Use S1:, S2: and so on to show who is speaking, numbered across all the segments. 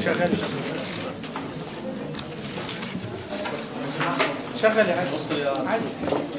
S1: شغال شغل يا عادي عادي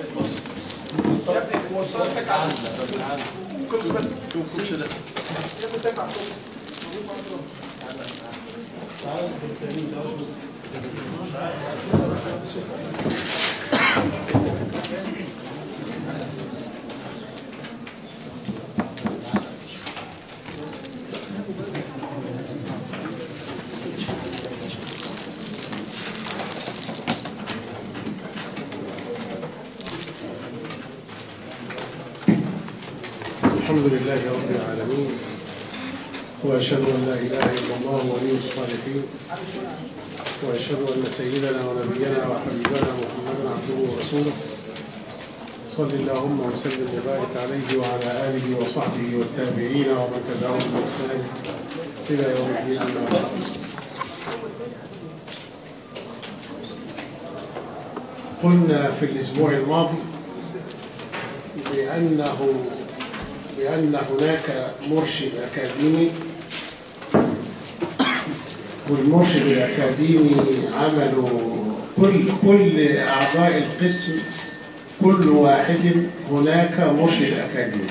S2: الحمد لله رب العالمين وأشهد أن لا إله إلا الله ولي الصالحين وأشهد أن سيدنا ونبينا وحبيبنا محمدا عبده ورسوله صل اللهم وسلم وبارك عليه وعلى آله وصحبه والتابعين ومن تبعهم بإحسان إلى يوم الدين أما بعد قلنا في الأسبوع الماضي بأنه بأن هناك مرشد أكاديمي والمرشد الأكاديمي عملوا كل كل أعضاء القسم كل واحد هناك مرشد أكاديمي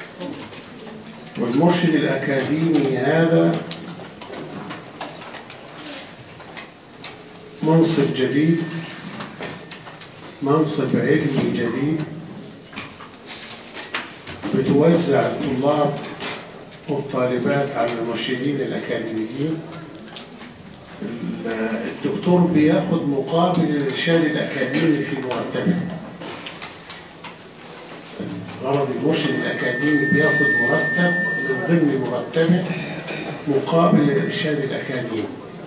S2: والمرشد الأكاديمي هذا منصب جديد منصب علمي جديد بتوزع الطلاب والطالبات على المرشدين الأكاديميين الدكتور بياخد مقابل الإرشاد الأكاديمي في مرتبه غرض المرشد الأكاديمي بياخد مرتب من ضمن مرتبه مقابل الإرشاد الأكاديمي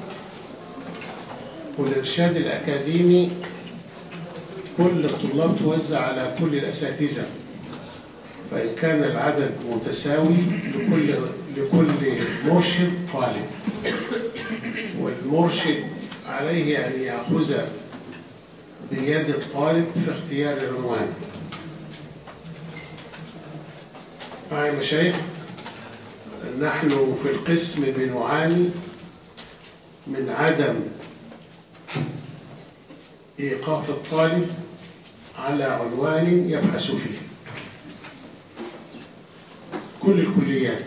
S2: والإرشاد الأكاديمي كل الطلاب توزع على كل الأساتذة فإن كان العدد متساوي لكل لكل مرشد طالب والمرشد عليه أن يأخذ بيد الطالب في اختيار العنوان معي مشايخ نحن في القسم بنعاني من عدم إيقاف الطالب على عنوان يبحث فيه كل الكليات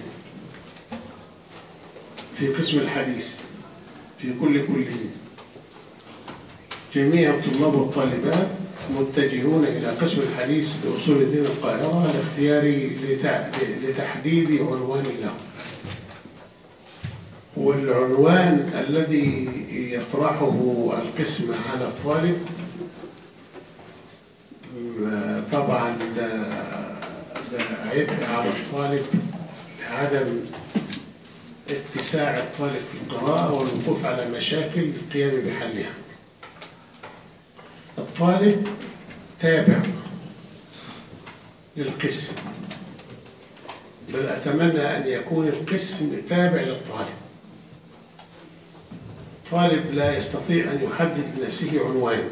S2: في قسم الحديث في كل كلية جميع الطلاب والطالبات متجهون إلى قسم الحديث بأصول الدين القاهرة لاختيار لتحديد عنوان له والعنوان الذي يطرحه القسم على الطالب طبعا ده ده عبء على الطالب عدم اتساع الطالب في القراءة والوقوف على مشاكل القيام بحلها الطالب تابع للقسم بل أتمنى أن يكون القسم تابع للطالب الطالب لا يستطيع أن يحدد لنفسه عنوان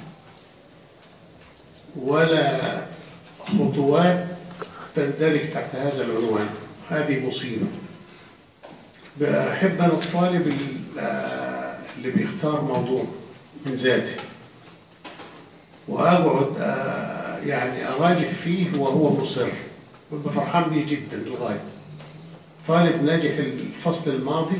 S2: ولا خطوات تندرج تحت هذا العنوان هذه مصيبة بحب أنا الطالب اللي بيختار موضوع من ذاته وأقعد يعني أراجع فيه وهو مصر ببقى فرحان بيه جدا للغاية طالب ناجح الفصل الماضي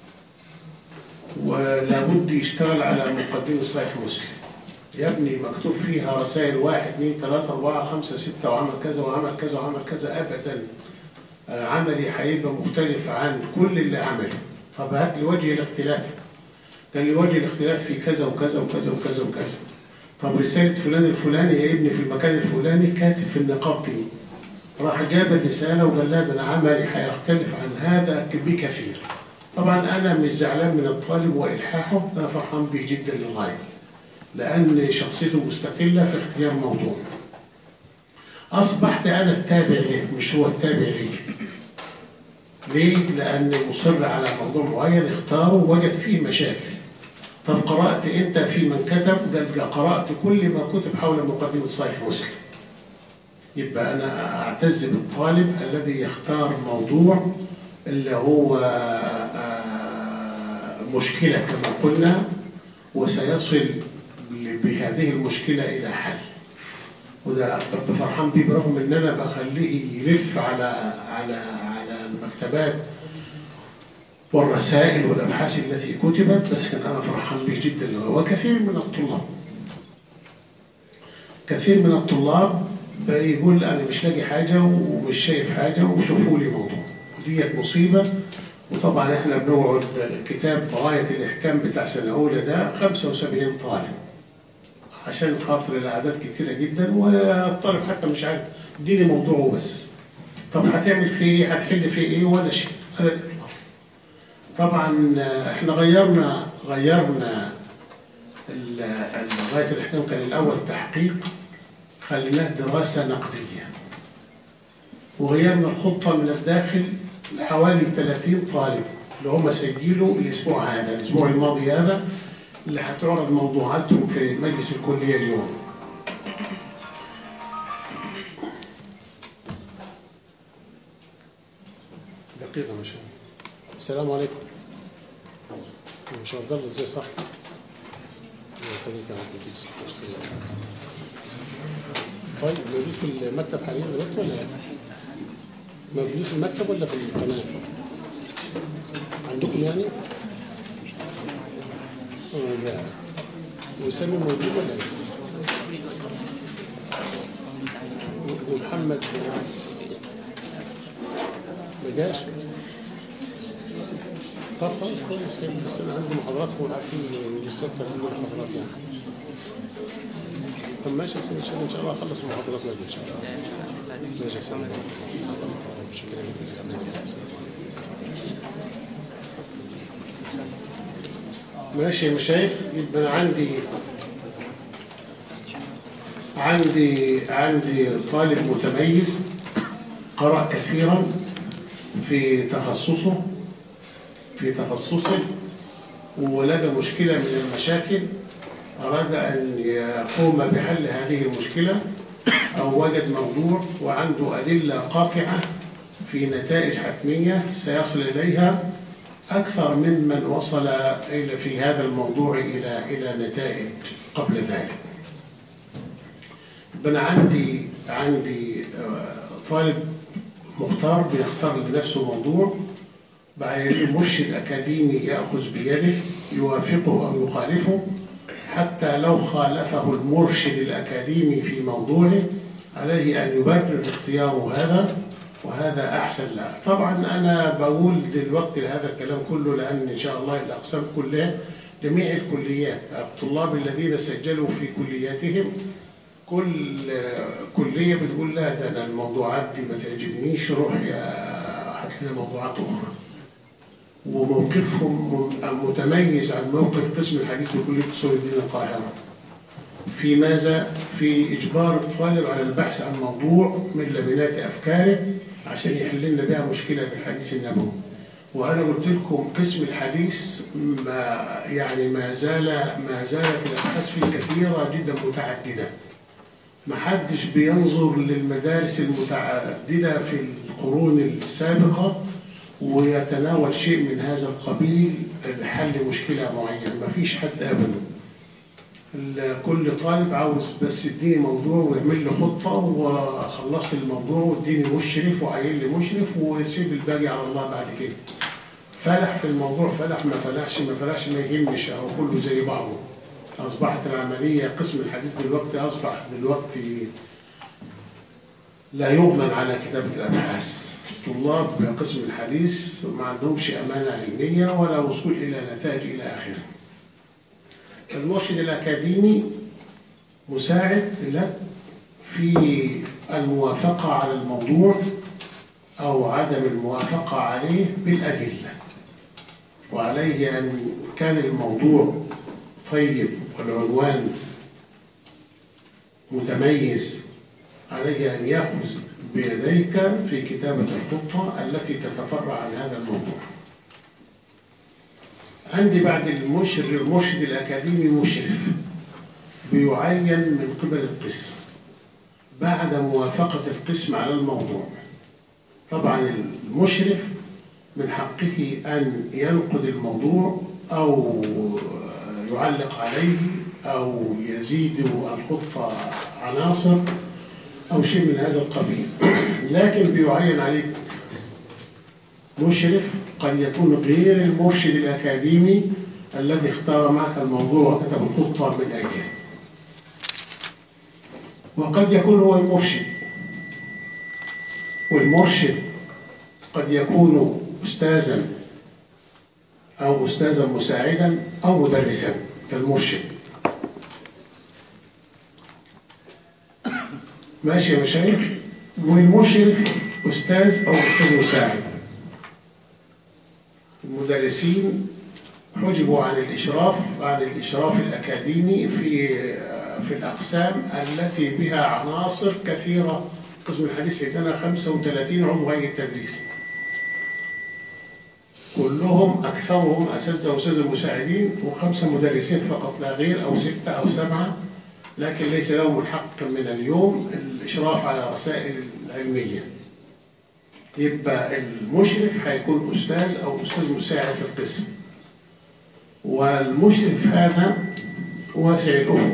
S2: ولابد يشتغل على مقدمة صحيح مسلم يا ابني مكتوب فيها رسائل واحد اثنين ثلاثة أربعة خمسة ستة وعمل كذا وعمل كذا وعمل كذا أبدا عملي هيبقى مختلف عن كل اللي عمله طب هات لي وجه الاختلاف قال لي وجه الاختلاف في كذا وكذا وكذا وكذا وكذا طب رسالة فلان الفلاني يا ابني في المكان الفلاني كاتب في النقاط دي راح جاب الرسالة وقال لا ده أنا عملي هيختلف عن هذا بكثير طبعا أنا مش زعلان من الطالب وإلحاحه أنا فرحان به جدا للغاية لأن شخصيته مستقلة في اختيار موضوع أصبحت أنا التابع ليه مش هو التابع ليه ليه؟ لأن مصر على موضوع معين اختاره ووجد فيه مشاكل طب قرأت أنت في من كتب قال قرأت كل ما كتب حول مقدمة صحيح مسلم يبقى أنا أعتز بالطالب الذي يختار موضوع اللي هو مشكلة كما قلنا وسيصل بهذه المشكلة إلى حل وده ببقى فرحان بيه برغم ان انا بخليه يلف على على على المكتبات والرسائل والابحاث التي كتبت بس كان انا فرحان به جدا وكثير من الطلاب كثير من الطلاب بيقول انا مش لاقي حاجه ومش شايف حاجه وشوفوا لي موضوع وديت مصيبه وطبعا احنا بنقعد كتاب غايه الاحكام بتاع سنه اولى ده 75 طالب عشان خاطر الاعداد كتيره جدا ولا الطالب حتى مش عارف اديني موضوعه بس طب هتعمل فيه ايه هتحل فيه ايه ولا شيء على الاطلاق طبعا احنا غيرنا غيرنا ال- ال- غايه الاحكام كان الاول تحقيق خليناه دراسه نقديه وغيرنا الخطه من الداخل حوالي 30 طالب اللي هم سجلوا الاسبوع هذا الاسبوع الماضي هذا اللي هتعرض موضوعاتهم في مجلس الكليه اليوم دقيقه مش السلام عليكم مش عبد الله ازاي صح الله يخليك يا عبد الجليل صح طيب موجود في المكتب حاليا دلوقتي ولا لا؟ موجود في المكتب ولا في القناه؟ عندكم يعني؟ اه لا وسامي موجود ولا ايه؟ ومحمد ما جاش؟ طب خلاص كويس كده بس انا عندي محاضرات وعارفين ان السبت عندي محاضرات يعني طب ماشي يا سيدي ان شاء الله ان شاء الله اخلص المحاضرات واجي ان شاء الله ماشي يا سيدي شكرا جدا ماشي يا مشايخ يبقى انا عندي عندي عندي طالب متميز قرأ كثيرا في تخصصه في تخصصه ولقى مشكلة من المشاكل أراد أن يقوم بحل هذه المشكلة أو وجد موضوع وعنده أدلة قاطعة في نتائج حتمية سيصل إليها أكثر ممن وصل إلى في هذا الموضوع إلى إلى نتائج قبل ذلك. أنا عندي عندي آه، طالب مختار بيختار لنفسه موضوع بعدين مرشد أكاديمي يأخذ بيده يوافقه أو يخالفه حتى لو خالفه المرشد الأكاديمي في موضوعه عليه أن يبرر اختياره هذا وهذا أحسن له طبعا أنا بقول دلوقتي هذا الكلام كله لأن إن شاء الله الأقسام كلها جميع الكليات الطلاب الذين سجلوا في كلياتهم كل كلية بتقول لا ده أنا الموضوعات دي ما تعجبنيش روح يا هات لنا موضوعات أخرى وموقفهم متميز عن موقف قسم الحديث بكلية أصول الدين القاهرة في ماذا؟ في إجبار الطالب على البحث عن موضوع من لبنات أفكاره عشان يحل لنا بها مشكلة بالحديث النبوي وأنا قلت لكم قسم الحديث ما يعني ما زال ما زالت الأبحاث فيه كثيرة جدا متعددة ما حدش بينظر للمدارس المتعددة في القرون السابقة ويتناول شيء من هذا القبيل لحل مشكلة معينة ما فيش حد أبدا ال- كل طالب عاوز بس اديني موضوع ويعمل لي خطة وخلص الموضوع واديني مشرف وعين لي مشرف ويسيب الباقي على الله بعد كده فلح في الموضوع فلح ما فلحش ما فلحش ما يهمش أو كله زي بعضه أصبحت العملية قسم الحديث دلوقتي أصبح دلوقتي لا يؤمن على كتابة الأبحاث طلاب قسم الحديث ما عندهمش أمانة علمية ولا وصول إلى نتائج إلى آخره المرشد الأكاديمي مساعد لك في الموافقة على الموضوع أو عدم الموافقة عليه بالأدلة وعليه أن كان الموضوع طيب والعنوان متميز عليه أن يأخذ بيديك في كتابة الخطة التي تتفرع عن هذا الموضوع عندي بعد المرشد المرشد الأكاديمي مشرف بيعين من قبل القسم بعد موافقة القسم على الموضوع طبعا المشرف من حقه أن ينقد الموضوع أو يعلق عليه أو يزيد الخطة عناصر أو شيء من هذا القبيل لكن بيعين عليك مشرف قد يكون غير المرشد الأكاديمي الذي اختار معك الموضوع وكتب الخطة من أجله وقد يكون هو المرشد والمرشد قد يكون أستاذا أو أستاذا مساعدا أو مدرسا كالمرشد ماشي يا مشايخ والمشرف أستاذ أو أستاذ مساعد المدرسين حجبوا عن الإشراف عن الإشراف الأكاديمي في في الأقسام التي بها عناصر كثيرة قسم الحديث عندنا 35 عضو هيئة تدريس كلهم أكثرهم أساتذة وأستاذة مساعدين وخمسة مدرسين فقط لا غير أو ستة أو سبعة لكن ليس لهم الحق من اليوم الإشراف على رسائل العلمية يبقى المشرف هيكون أستاذ أو أستاذ مساعد في القسم والمشرف هذا واسع الأفق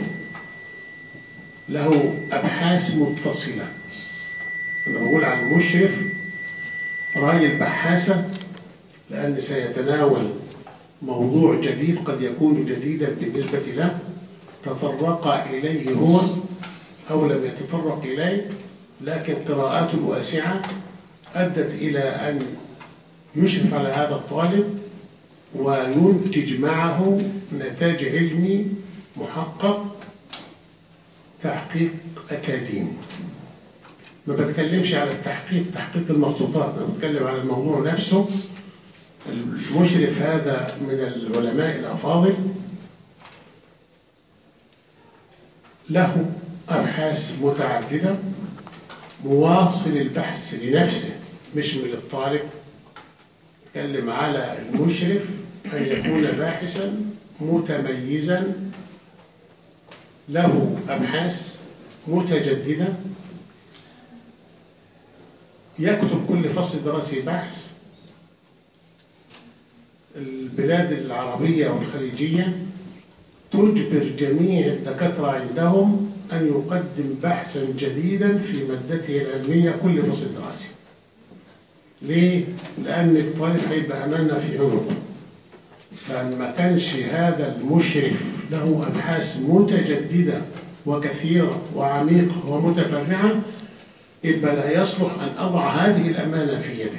S2: له أبحاث متصلة أنا بقول عن المشرف رأي البحاثة لأن سيتناول موضوع جديد قد يكون جديدا بالنسبة له تطرق إليه هو أو لم يتطرق إليه لكن قراءاته الواسعة أدت إلى أن يشرف على هذا الطالب وينتج معه نتاج علمي محقق تحقيق أكاديمي ما بتكلمش على التحقيق تحقيق المخطوطات أنا بتكلم على الموضوع نفسه المشرف هذا من العلماء الأفاضل له أبحاث متعددة مواصل البحث لنفسه مش من الطالب نتكلم على المشرف أن يكون باحثا متميزا له أبحاث متجددة يكتب كل فصل دراسي بحث البلاد العربية والخليجية تجبر جميع الدكاترة عندهم أن يقدم بحثا جديدا في مادته العلمية كل فصل دراسي ليه؟ لأن الطالب هيبقى أمانة في عنقه فما كانش هذا المشرف له أبحاث متجددة وكثيرة وعميقة ومتفرعة يبقى لا يصلح أن أضع هذه الأمانة في يده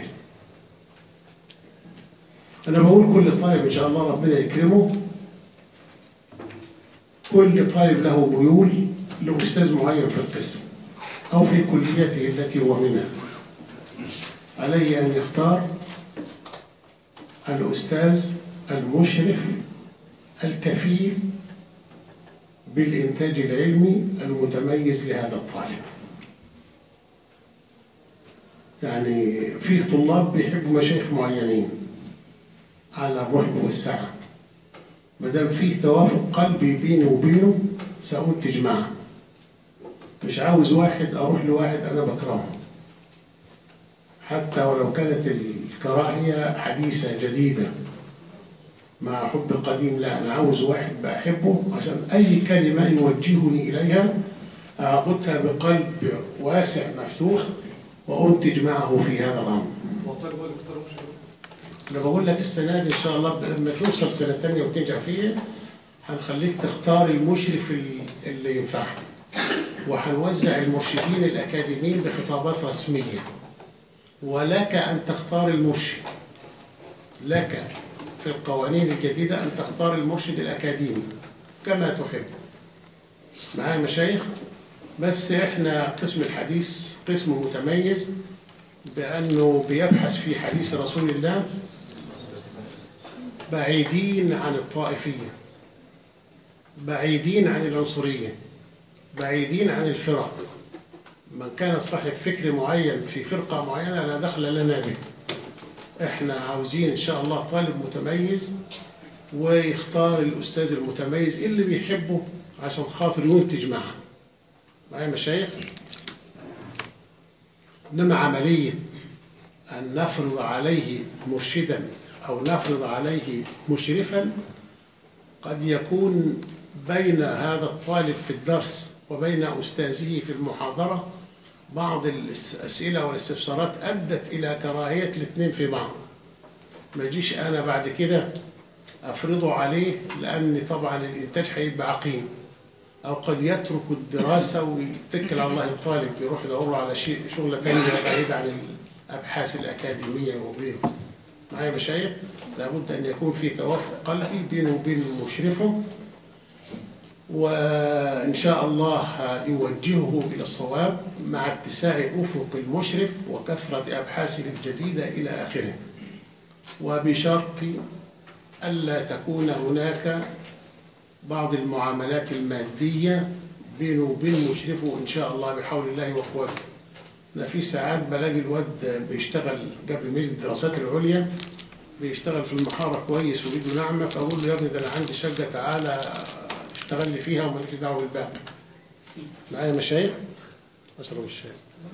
S2: أنا بقول كل طالب إن شاء الله ربنا يكرمه كل طالب له ميول لأستاذ معين في القسم أو في كليته التي هو منها عليه أن يختار الأستاذ المشرف الكفيل بالإنتاج العلمي المتميز لهذا الطالب يعني في طلاب بيحبوا مشايخ معينين على الرحب والسعة ما دام فيه توافق قلبي بيني وبينه سأنتج معه مش عاوز واحد أروح لواحد أنا بكرهه حتى ولو كانت الكراهية حديثة جديدة مع حب قديم لا أنا عاوز واحد بحبه عشان أي كلمة يوجهني إليها أخذها بقلب واسع مفتوح وأنتج معه في هذا الأمر
S1: والطالب هو اللي اختار مش
S2: أنا بقول لك السنة دي إن شاء الله لما توصل سنة تانية وتنجح فيها هنخليك تختار المشرف اللي ينفعك وهنوزع المرشدين الأكاديميين بخطابات رسمية ولك أن تختار المرشد لك في القوانين الجديدة أن تختار المرشد الأكاديمي كما تحب معايا مشايخ بس احنا قسم الحديث قسم متميز بأنه بيبحث في حديث رسول الله بعيدين عن الطائفية بعيدين عن العنصرية بعيدين عن الفرق من كان صاحب فكر معين في فرقة معينة لا دخل لنا به احنا عاوزين ان شاء الله طالب متميز ويختار الاستاذ المتميز اللي بيحبه عشان خاطر ينتج معه معايا مشايخ انما عمليه ان نفرض عليه مرشدا أو نفرض عليه مشرفا قد يكون بين هذا الطالب في الدرس وبين أستاذه في المحاضرة بعض الأسئلة والاستفسارات أدت إلى كراهية الاثنين في بعض ما يجيش أنا بعد كده أفرضه عليه لأن طبعا الإنتاج هيبقى عقيم أو قد يترك الدراسة ويتكل على الله الطالب يروح يدور له على شيء شغلة تانية بعيد عن الأبحاث الأكاديمية وغيره معايا مشايخ لابد أن يكون في توافق قلبي بينه وبين مشرفه وإن شاء الله يوجهه إلى الصواب مع اتساع أفق المشرف وكثرة أبحاثه الجديدة إلى آخره وبشرط ألا تكون هناك بعض المعاملات المادية بينه وبين مشرفه إن شاء الله بحول الله وقوته أنا في ساعات بلاقي الواد بيشتغل قبل ما يجي الدراسات العليا بيشتغل في المحارة كويس وإيده ناعمة فأقول له يا ابني ده أنا عندي شقة تعالى اشتغل لي فيها ومالكش دعوة بالباقي معايا مشايخ؟ اشرب الشاي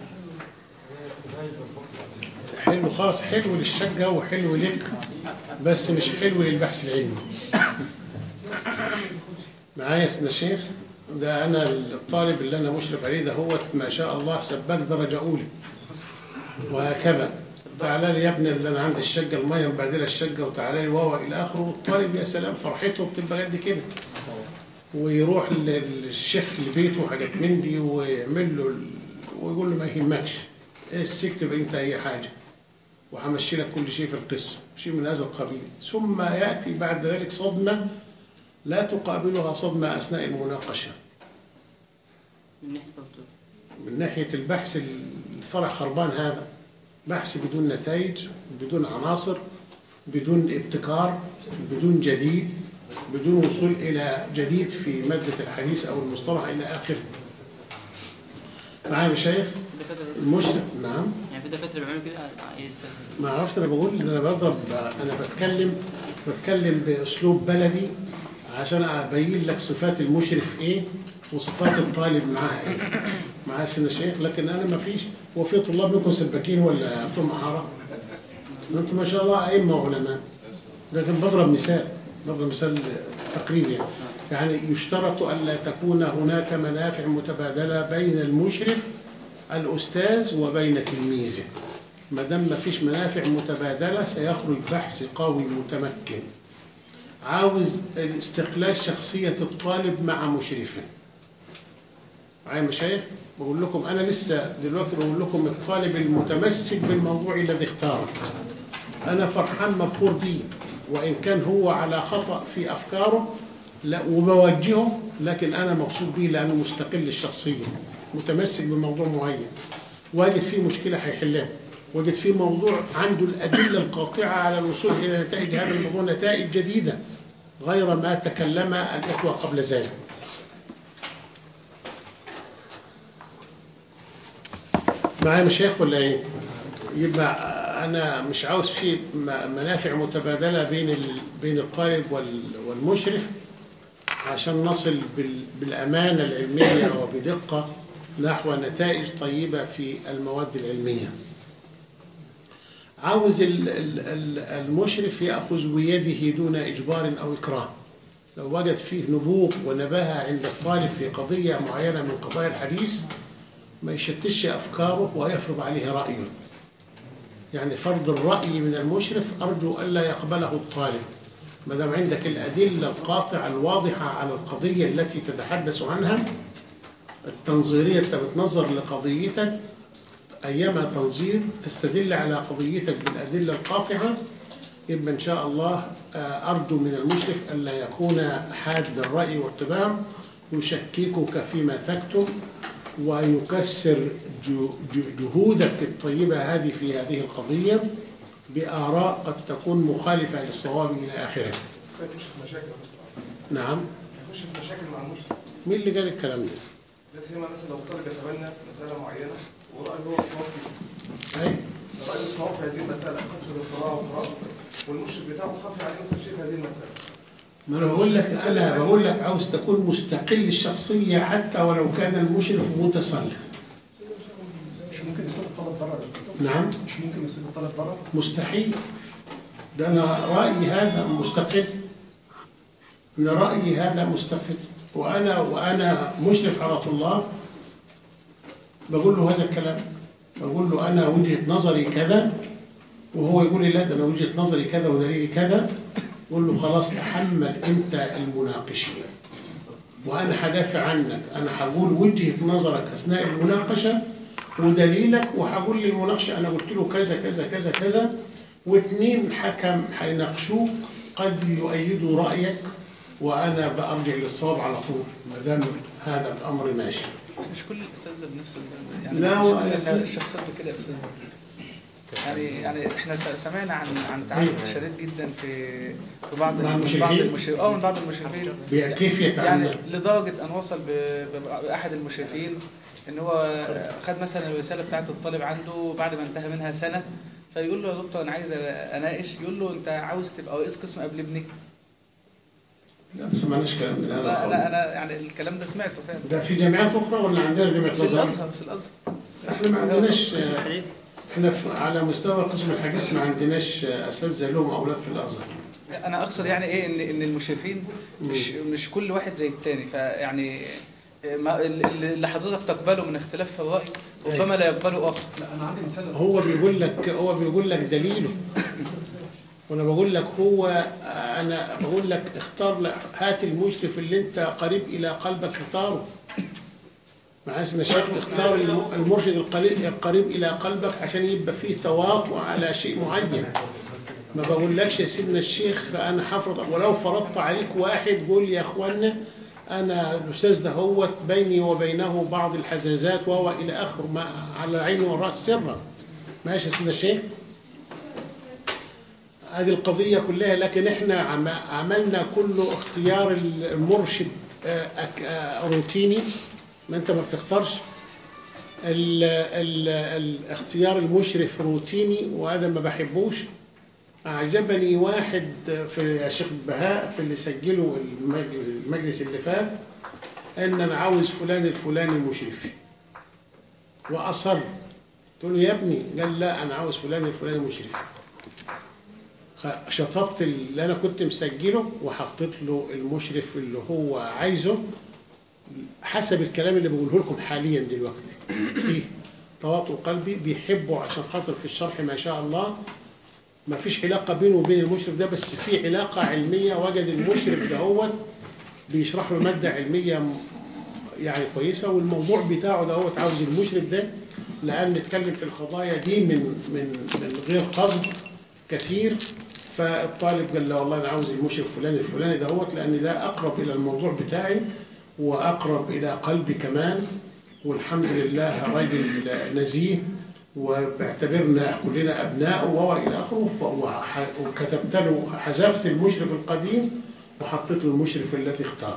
S2: حلو خالص حلو للشقة وحلو لك بس مش حلو للبحث العلمي معايا سيدنا الشيخ ده انا الطالب اللي انا مشرف عليه ده هو ما شاء الله سباك درجه اولى وهكذا تعالى لي يا ابني اللي انا عندي الشقه الميه مبهدله الشقه وتعالى لي واو الى اخره والطالب يا سلام فرحته بتبقى قد كده ويروح للشيخ لبيته حاجات من دي ويعمل له ال- ويقول له ما يهمكش ايه السكت انت اي حاجه وهمشي لك كل شيء في القسم شيء من هذا القبيل ثم ياتي بعد ذلك صدمه لا تقابلها صدمه اثناء المناقشه
S3: من ناحية الدكتور
S2: من ناحية البحث الفرع خربان هذا بحث بدون نتائج بدون عناصر بدون ابتكار بدون جديد بدون وصول إلى جديد في مادة الحديث أو المصطلح إلى آخره معايا يا شيخ
S3: الدكاترة
S2: المشرف نعم
S3: يعني في دكاترة بيعملوا كده ايه السبب؟
S2: ما عرفت انا بقول ان انا بضرب انا بتكلم بتكلم باسلوب بلدي عشان ابين لك صفات المشرف ايه وصفات الطالب معاها ايه معايا سيدنا الشيخ لكن انا ما فيش هو في طلاب منكم سباكين ولا بتوع محاره انتم ما شاء الله ائمه وعلماء لكن بضرب مثال بضرب مثال تقريبي يعني. يعني يشترط الا تكون هناك منافع متبادله بين المشرف الاستاذ وبين تلميذه ما دام ما فيش منافع متبادله سيخرج بحث قوي متمكن عاوز الاستقلال شخصيه الطالب مع مشرفه معايا مشايخ بقول لكم انا لسه دلوقتي بقول لكم الطالب المتمسك بالموضوع الذي اختاره انا فرحان مبهور بيه وان كان هو على خطا في افكاره لا وبوجهه لكن انا مبسوط بيه لانه مستقل الشخصيه متمسك بموضوع معين واجد فيه مشكله هيحلها وجد فيه موضوع عنده الادله القاطعه على الوصول الى نتائج هذا الموضوع نتائج جديده غير ما تكلم الاخوه قبل ذلك معايا مشايخ ولا ايه؟ يبقى انا مش عاوز في م- منافع متبادله بين ال- بين الطالب وال- والمشرف عشان نصل بال- بالامانه العلميه وبدقه نحو نتائج طيبه في المواد العلميه. عاوز ال- ال- ال- المشرف ياخذ بيده دون اجبار او اكراه. لو وجد فيه نبوغ ونباهه عند الطالب في قضيه معينه من قضايا الحديث ما يشتتش أفكاره ويفرض عليه رأيه يعني فرض الرأي من المشرف أرجو ألا يقبله الطالب ما دام عندك الأدلة القاطعة الواضحة على القضية التي تتحدث عنها التنظيرية أنت بتنظر لقضيتك أيما تنظير تستدل على قضيتك بالأدلة القاطعة يبقى إن شاء الله آه، أرجو من المشرف ألا يكون حاد الرأي والطباع يشككك فيما تكتب ويكسر جو- جو- جهودك الطيبة هذه في هذه القضية بآراء قد تكون مخالفة للصواب إلى آخره
S1: يخش في مشاكل
S2: نعم
S1: يخش في مشاكل مع المشرف
S2: مين اللي قال الكلام ده؟
S1: لا سيما مثلا لو الطالب يتبنى مسألة معينة ورأيه هو الصواب فيه
S2: أي
S1: رأيه الصواب في هذه المسألة قصر القراءة وقراءة والمشرف بتاعه خافي عليه مثلا شيء في هذه المسألة
S2: ما أنا بقول لك أنا بقول لك عاوز تكون مستقل الشخصية حتى ولو كان المشرف متسلط
S4: مش ممكن يصيب الطلب ضرر
S2: نعم
S4: مش ممكن يصيب الطلب ضرر
S2: مستحيل ده أنا رأيي هذا مستقل أنا رأيي هذا مستقل وأنا وأنا مشرف على طلاب بقول له هذا الكلام بقول له أنا وجهة نظري كذا وهو يقول لي لا ده أنا وجهة نظري كذا ودليلي كذا قول له خلاص تحمل أنت المناقشين وأنا هدافع عنك أنا هقول وجهة نظرك أثناء المناقشة ودليلك وهقول للمناقشة أنا قلت له كذا كذا كذا كذا واثنين حكم هيناقشوك قد يؤيدوا رأيك وأنا برجع للصواب على طول ما دام هذا الأمر ماشي
S4: بس مش كل الاساتذه بنفس ال- يعني
S2: لا،
S4: مش
S2: هو
S4: كل
S2: الأساتذة-
S4: الشخصيات كده يا استاذ يعني يعني احنا س- سمعنا عن عن تعرف شديد جدا في في بعض
S2: مع
S4: من بعض
S2: المشرفين؟
S4: المشرفين اه من بعض المشرفين
S2: كيف
S4: يعني
S2: يتعامل
S4: لدرجه ان وصل ب- ب- باحد المشرفين ان هو خد مثلا الرساله بتاعت الطالب عنده بعد ما انتهى منها سنه فيقول له يا دكتور انا عايز اناقش يقول له انت عاوز تبقى رئيس قسم قبل ابني
S2: لا ما سمعناش كلام من هذا
S4: لا, لا
S2: الخالص
S4: انا يعني الكلام ده سمعته فعلا
S2: ده في جامعات أخرى ولا عندنا جامعة
S4: في
S2: الأزهر؟
S4: الازهر في الازهر
S2: احنا ما عندناش
S3: الحديث
S2: احنا في- على مستوى قسم الحديث ما عندناش اساتذه لهم اولاد في الازهر
S4: انا اقصد يعني ايه ان ان المشرفين مش مش كل واحد زي التاني فيعني ما اللي اللي حضرتك تقبله من اختلاف في الراي ربما لا يقبله اخر
S1: لا انا عندي مثال
S2: هو بيقول لك هو بيقول لك دليله وانا بقول لك هو انا بقول لك اختار لك هات المشرف اللي انت قريب الى قلبك اختاره مع سيدنا الشيخ اختار الم- المرشد القريب القريب الى قلبك عشان يبقى فيه تواطؤ على شيء معين ما بقولكش يا سيدنا الشيخ انا حفرض ولو فرضت عليك واحد قول يا اخوانا انا الاستاذ ده هو بيني وبينه بعض الحزازات وهو الى اخر ما على العين والراس سرا ماشي يا سيدنا الشيخ هذه القضية كلها لكن احنا عم- عملنا كله اختيار المرشد آه، أك- آه، روتيني ما انت ما بتختارش ال ال الاختيار المشرف روتيني وهذا ما بحبوش أعجبني واحد في يا شيخ بهاء في اللي سجله المجلس, المجلس اللي فات ان انا عاوز فلان الفلاني مشرف واصر قلت له يا ابني قال لا انا عاوز فلان الفلاني مشرف خ- شطبت اللي انا كنت مسجله وحطيت له المشرف اللي هو عايزه حسب الكلام اللي بقوله لكم حاليا دلوقتي فيه تواطؤ قلبي بيحبه عشان خاطر في الشرح ما شاء الله ما فيش علاقة بينه وبين المشرف ده بس في علاقة علمية وجد المشرف دهوت بيشرح له مادة علمية م- يعني كويسة والموضوع بتاعه دهوت عاوز المشرف ده لأن نتكلم في القضايا دي من من من غير قصد كثير فالطالب قال له والله أنا عاوز المشرف فلان الفلاني دهوت لأن ده أقرب إلى الموضوع بتاعي وأقرب إلى قلبي كمان والحمد لله راجل نزيه وباعتبرنا كلنا أبناء وهو إلى آخره ف- وح- وكتبت له حذفت المشرف القديم وحطيت له المشرف الذي اختاره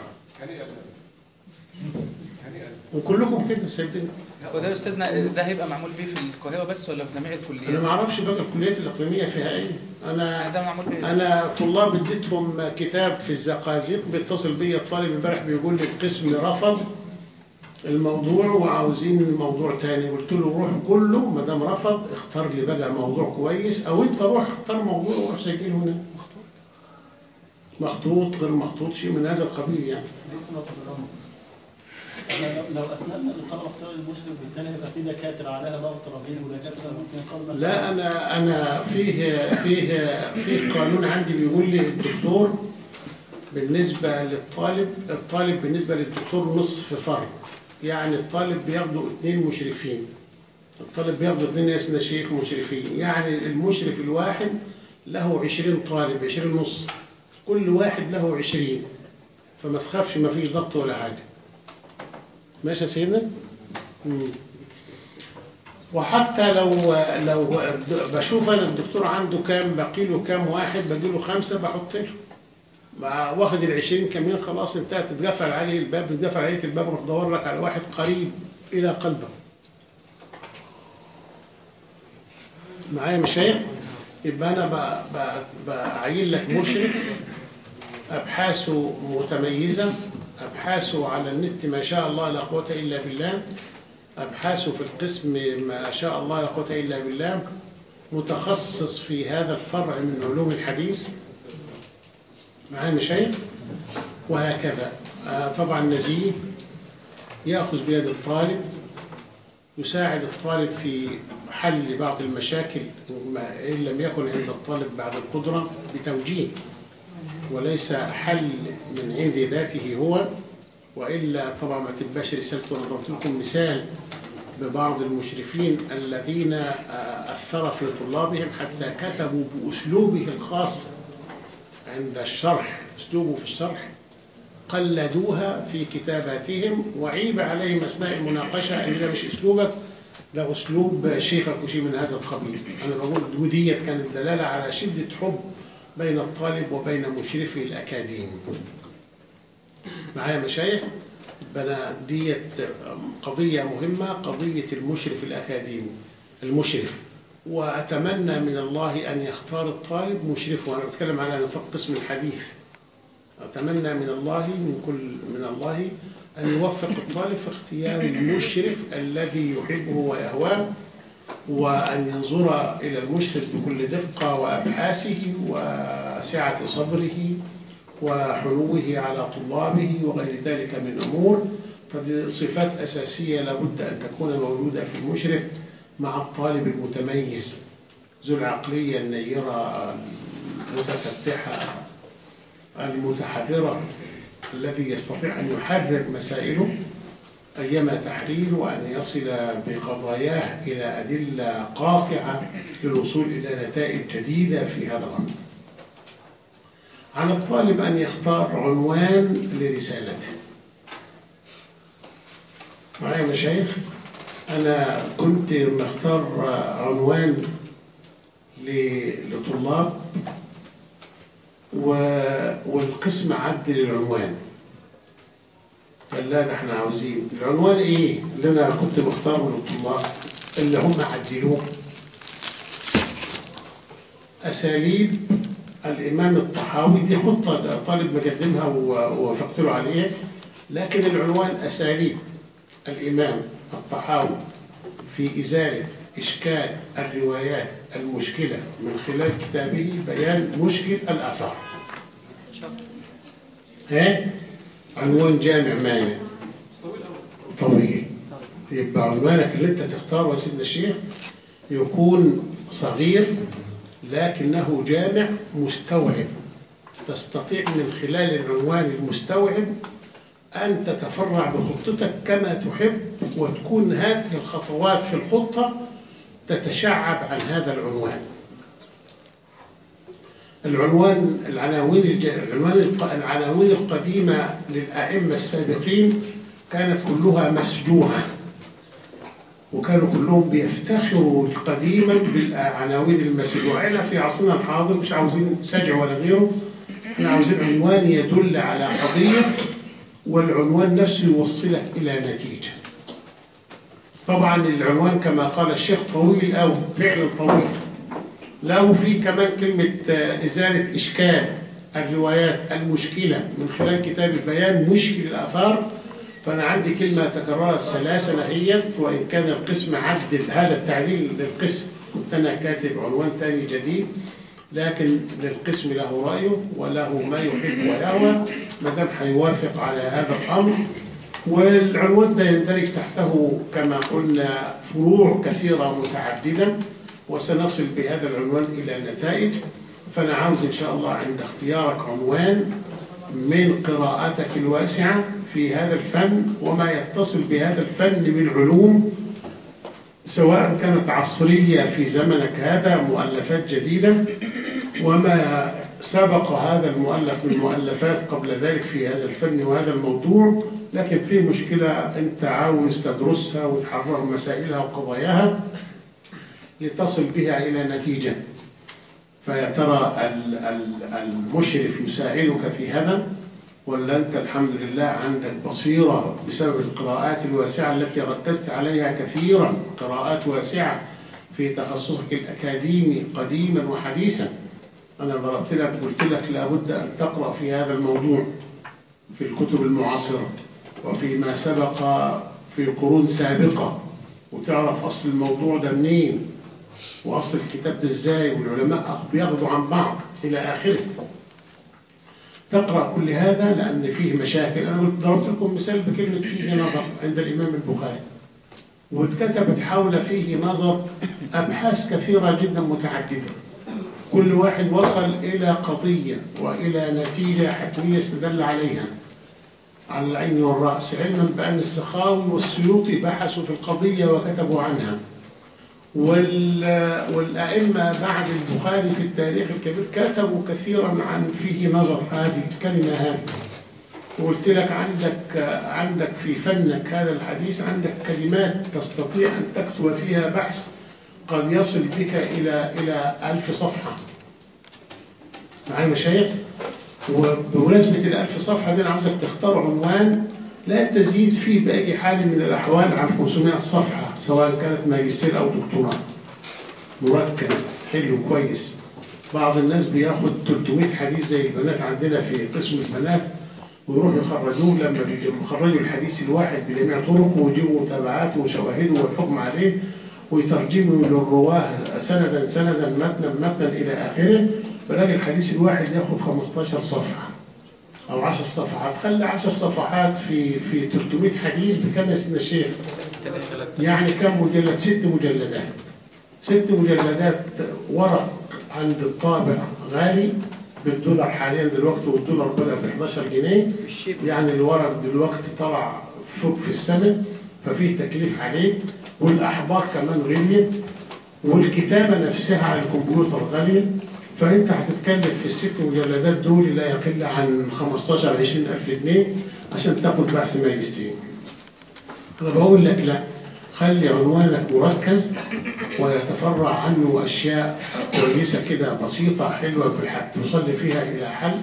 S2: وكلكم كده سيدنا
S4: وده يا استاذنا ده هيبقى معمول بيه في القاهره بس ولا في جميع
S2: انا
S4: الكليات؟
S2: ما اعرفش بقى الكليات الاقليميه فيها ايه انا
S4: يعني ده معمول بيه
S2: انا طلاب اديتهم كتاب في الزقازيق بيتصل بيا الطالب امبارح بيقول لي القسم رفض الموضوع وعاوزين موضوع تاني قلت له روح كله ما دام رفض اختار لي بقى موضوع كويس او انت روح اختار موضوع وروح سجله هنا مخطوط غير مخطوط شيء من هذا القبيل يعني
S5: دكتور نقطة بالأمر. احنا لو اثناء الطلبه اختار المشرف بالتالي هيبقى في دكاتره عليها ضغط رهيب ودكاتره ممكن يقارنوا
S2: لا انا انا فيه فيه فيه قانون عندي بيقول لي الدكتور بالنسبه للطالب الطالب بالنسبه للدكتور نصف فرد يعني الطالب بياخدوا اثنين مشرفين الطالب بياخدوا اثنين يا سيدنا شيخ مشرفين يعني المشرف الواحد له 20 طالب 20 نص كل واحد له 20 فما تخافش ما فيش ضغط ولا حاجه ماشي يا سيدنا؟ مم. وحتى لو لو بشوف انا الدكتور عنده كام باقي له كام واحد باقي له خمسه بحط له مع واخد ال 20 كمان خلاص انتهت تتقفل عليه الباب تتقفل عليك الباب روح دور لك على واحد قريب الى قلبك معايا مشايخ يبقى انا ب- ب- بعين لك مشرف ابحاثه متميزه ابحاثه على النت ما شاء الله لا قوه الا بالله أبحاثه في القسم ما شاء الله لا قوة إلا بالله متخصص في هذا الفرع من علوم الحديث معايا مشايخ وهكذا آه، طبعا نزيه يأخذ بيد الطالب يساعد الطالب في حل بعض المشاكل ما- إن لم يكن عند الطالب بعد القدرة بتوجيه وليس حل من عند ذاته هو وإلا طبعا ما تبقاش رسالته أنا ضربت لكم مثال ببعض المشرفين الذين آه، أثر في طلابهم حتى كتبوا بأسلوبه الخاص عند الشرح أسلوبه في الشرح قلدوها في كتاباتهم وعيب عليهم أثناء المناقشة أن ده مش أسلوبك ده أسلوب شيخك وشيء من هذا القبيل أنا بقول وديت كانت دلالة على شدة حب بين الطالب وبين مشرفه الأكاديمي معايا مشايخ بنا ديت قضية مهمة قضية المشرف الأكاديمي المشرف وأتمنى من الله أن يختار الطالب مشرفه وأنا بتكلم على نطاق قسم الحديث أتمنى من الله من كل من الله أن يوفق الطالب في اختيار المشرف الذي يحبه ويهواه وأن ينظر إلى المشرف بكل دقة وأبحاثه وسعة صدره وحنوه على طلابه وغير ذلك من أمور فدي صفات أساسية لابد أن تكون موجودة في المشرف مع الطالب المتميز ذو العقلية النيرة المتفتحة المتحررة الذي يستطيع أن يحرر مسائله أيما تحرير وأن يصل بقضاياه إلى أدلة قاطعة للوصول إلى نتائج جديدة في هذا الأمر على الطالب أن يختار عنوان لرسالته معايا مشايخ أنا كنت مختار عنوان ل- لطلاب و- والقسم عدل العنوان قال لا ده احنا عاوزين العنوان ايه اللي انا كنت مختاره للطلاب اللي هم عدلوه اساليب الامام الطحاوي دي خطه طالب مقدمها و- ووافقت له عليها لكن العنوان اساليب الامام الطحاوي في ازاله اشكال الروايات المشكله من خلال كتابه بيان مشكل الاثار ها عنوان جامع مانع طويل يبقى عنوانك اللي انت تختاره يا سيدنا الشيخ يكون صغير لكنه جامع مستوعب تستطيع من خلال العنوان المستوعب أن تتفرع بخطتك كما تحب وتكون هذه الخطوات في الخطة تتشعب عن هذا العنوان العنوان العناوين الج... العنوان الق... العناوين القديمة للأئمة السابقين كانت كلها مسجوعة وكانوا كلهم بيفتخروا قديما بالعناوين المسجوعة إلا في عصرنا الحاضر مش عاوزين سجع ولا غيره احنا عاوزين عنوان يدل على قضية والعنوان نفسه يوصلك إلى نتيجة طبعا العنوان كما قال الشيخ طويل أو فعلا طويل له في كمان كلمة آه، إزالة إشكال الروايات المشكلة من خلال كتاب بيان مشكل الآثار فأنا عندي كلمة تكررت ثلاثة نهيت وإن كان القسم عدل هذا التعديل للقسم كنت أنا كاتب عنوان ثاني جديد لكن للقسم له رأيه وله ما يحب ويهوى ما دام هيوافق على هذا الأمر والعنوان ده يندرج تحته كما قلنا فروع كثيرة متعددة وسنصل بهذا العنوان إلى نتائج فأنا عاوز إن شاء الله عند اختيارك عنوان من قراءاتك الواسعة في هذا الفن وما يتصل بهذا الفن من علوم سواء كانت عصرية في زمنك هذا مؤلفات جديدة وما سبق هذا المؤلف من مؤلفات قبل ذلك في هذا الفن وهذا الموضوع لكن في مشكلة أنت عاوز تدرسها وتحرر مسائلها وقضاياها لتصل بها إلى نتيجة فيا ترى ال- ال- المشرف يساعدك في هذا ولا أنت الحمد لله عندك بصيرة بسبب القراءات الواسعة التي ركزت عليها كثيرا قراءات واسعة في تخصصك الأكاديمي قديما وحديثا أنا ضربت لك قلت لك لابد أن تقرأ في هذا الموضوع في الكتب المعاصرة وفيما سبق في قرون سابقة وتعرف أصل الموضوع ده منين واصل الكتاب ده ازاي والعلماء بياخدوا عن بعض الى اخره تقرا كل هذا لان فيه مشاكل انا قلت ضربت لكم مثال بكلمه فيه نظر عند الامام البخاري واتكتبت حول فيه نظر ابحاث كثيره جدا متعدده كل واحد وصل الى قضيه والى نتيجه حتميه استدل عليها على العين والراس علما بان السخاوي والسيوطي بحثوا في القضيه وكتبوا عنها وال- والأئمة بعد البخاري في التاريخ الكبير كتبوا كثيرا عن فيه نظر هذه الكلمة هذه وقلت لك عندك عندك في فنك هذا الحديث عندك كلمات تستطيع أن تكتب فيها بحث قد يصل بك إلى إلى ألف صفحة معايا مشايخ وبمناسبة الألف صفحة دي أنا عاوزك تختار عنوان لا تزيد فيه بأي حال من الأحوال عن 500 صفحة سواء كانت ماجستير أو دكتوراه مركز حلو كويس بعض الناس بياخد 300 حديث زي البنات عندنا في قسم البنات ويروحوا يخرجوه لما بيخرجوا الحديث الواحد بجميع طرقه ويجيبوا متابعاته وشواهده والحكم عليه ويترجموا للرواه سندا سندا متنا متنا الى اخره فلاقي الحديث الواحد ياخد 15 صفحه او 10 صفحات خلي 10 صفحات في في 300 حديث بكم يا سيدنا الشيخ؟ يعني كم مجلد؟ ست مجلدات ست مجلدات ورق عند الطابع غالي بالدولار حاليا دلوقتي والدولار بدا ب 11 جنيه يعني الورق دلوقتي طلع فوق في السماء ففيه تكليف عليه والاحبار كمان غليت والكتابه نفسها على الكمبيوتر غاليه فانت هتتكلف في الست مجلدات دول لا يقل عن 15 20 الف جنيه عشان تاخد بحث ماجستير انا بقول لك لا خلي عنوانك مركز ويتفرع عنه اشياء كويسه كده بسيطه حلوه توصل فيها الى حل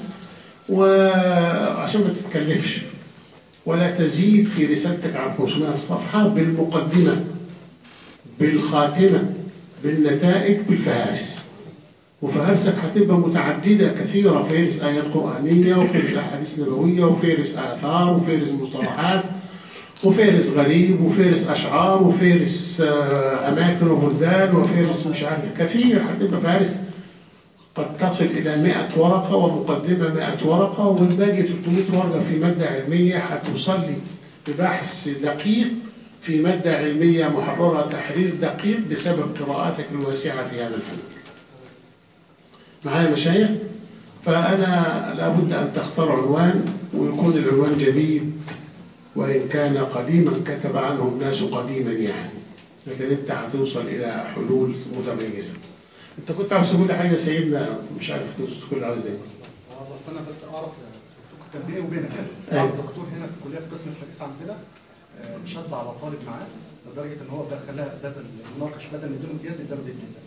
S2: وعشان ما تتكلفش ولا تزيد في رسالتك عن 500 صفحه بالمقدمه بالخاتمه بالنتائج بالفهارس وفهارسك هتبقى متعدده كثيره فهرس ايات قرانيه وفهرس احاديث نبويه وفهرس اثار وفهرس مصطلحات وفارس غريب وفارس اشعار وفارس آه، اماكن وبلدان وفارس مش عارف كثير هتبقى فارس قد تصل الى 100 ورقه ومقدمه 100 ورقه والباقي 300 ورقه في ماده علميه هتوصل لي ببحث دقيق في ماده علميه محرره تحرير دقيق بسبب قراءاتك الواسعه في هذا الفن. معايا مشايخ؟ فانا لابد ان تختار عنوان ويكون العنوان جديد وإن كان قديما كتب عنه الناس قديما يعني لكن أنت هتوصل إلى حلول متميزة أنت كنت عاوز تقول لي حاجة سيدنا مش عارف كنت تقول عاوز إيه
S6: اه بس انا بس اعرف كان بيني وبينك
S2: أيوة.
S6: اعرف دكتور هنا في الكليه في قسم الحديث عندنا آه، شد على طالب معاه لدرجه ان هو بقى خلاه بدل يناقش بدل ما يديله امتياز اداله دي جدا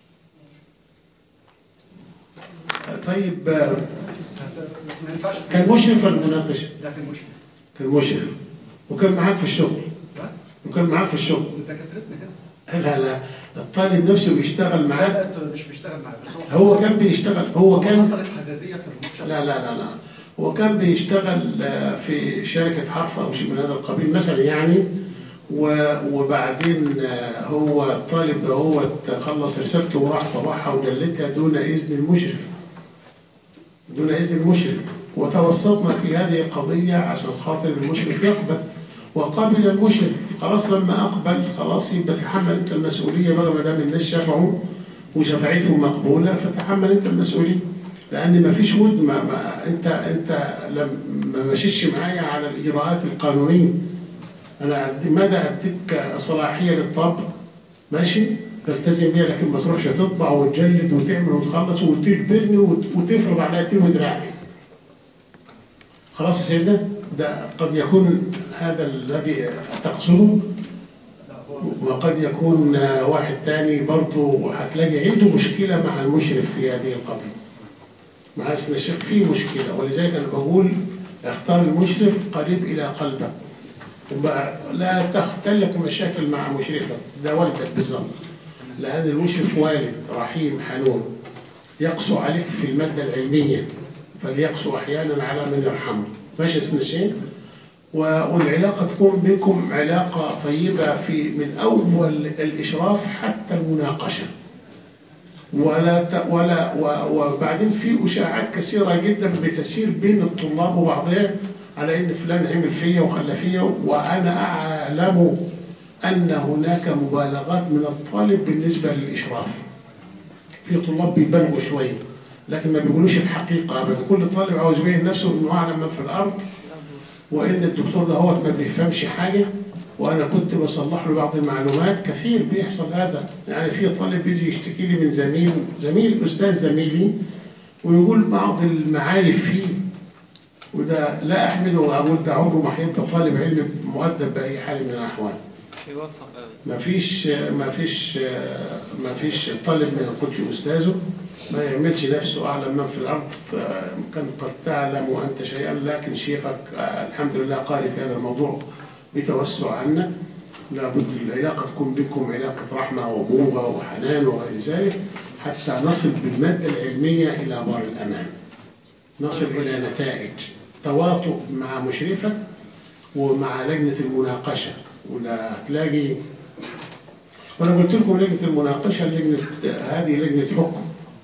S2: طيب آه،
S6: بس بس ما ينفعش أسمع-
S2: كان مشرف ولا مناقش؟
S6: ده كان مشرف
S2: كان مشرف وكان معاك في الشغل
S6: لا
S2: وكان معاك في الشغل
S6: دكاترتنا هنا
S2: لا لا الطالب نفسه بيشتغل معاك
S6: لا لا مش بيشتغل معاه بس هو
S2: هو كان بيشتغل هو كان
S6: حصلت حزازيه في المناقشه
S2: لا لا لا لا هو كان بيشتغل آه، في شركة حرف أو شيء من هذا القبيل مثلا يعني و- وبعدين آه، هو الطالب ده هو خلص رسالته وراح طبعها ودلتها دون إذن المشرف دون إذن المشرف وتوسطنا في هذه القضية عشان خاطر المشرف يقبل وقبل المشرف خلاص لما أقبل خلاص يبقى تحمل أنت المسؤولية بقى ما دام الناس شفعوا وشفاعته مقبولة فتحمل أنت المسؤولية لان ما فيش ود ما, ما انت انت لم ما مشيتش معايا على الاجراءات القانونيه انا أدي مدى اديك صلاحيه للطبع ماشي تلتزم بيها لكن ما تروحش تطبع وتجلد وتعمل وتخلص وتجبرني وت- وتفرض عليا تلو دراعي خلاص يا سيدنا ده قد يكون هذا الذي تقصده
S6: لا هو بس
S2: وقد يكون آه، واحد تاني برضه هتلاقي عنده مشكلة مع المشرف في هذه القضية. مع أسن الشيخ في مشكلة ولذلك أنا بقول اختار المشرف قريب إلى قلبك. وبقى لا تختلق مشاكل مع مشرفك ده والدك بالظبط. لأن المشرف والد رحيم حنون يقسو عليك في المادة العلمية فليقسو أحيانا على من يرحمه. ماشي يا سيدنا الشيخ؟ و- والعلاقة تكون بكم علاقة طيبة في من أول الإشراف حتى المناقشة ولا ت- ولا و- وبعدين في اشاعات كثيره جدا بتسير بين الطلاب وبعضهم على ان فلان عمل فيا وخلى فيا وانا اعلم ان هناك مبالغات من الطالب بالنسبه للاشراف. في طلاب بيبالغوا شويه لكن ما بيقولوش الحقيقه ابدا كل طالب عاوز يبين نفسه انه اعلم من في الارض وان الدكتور ده هو ما بيفهمش حاجه وانا كنت بصلح له بعض المعلومات كثير بيحصل هذا يعني في طالب بيجي يشتكي لي من زميل زميل استاذ زميلي ويقول بعض المعايب فيه وده لا احمده واقول ده عمره ما هيبقى طالب علم مؤدب باي حال من الاحوال
S3: يوفق قوي
S2: ما فيش ما فيش ما فيش طالب ما ياخدش استاذه ما يعملش نفسه اعلم من في الارض كان قد تعلم وانت شيئا لكن شيخك الحمد لله قارئ في هذا الموضوع بتوسع عنا لابد العلاقه تكون بينكم علاقه رحمه وابوه وحنان وغير ذلك حتى نصل بالماده العلميه الى بار الامان نصل الى نتائج تواطؤ مع مشرفك ومع لجنه المناقشه ولا تلاقي وانا قلت لكم لجنه المناقشه لجنه هذه لجنه حكم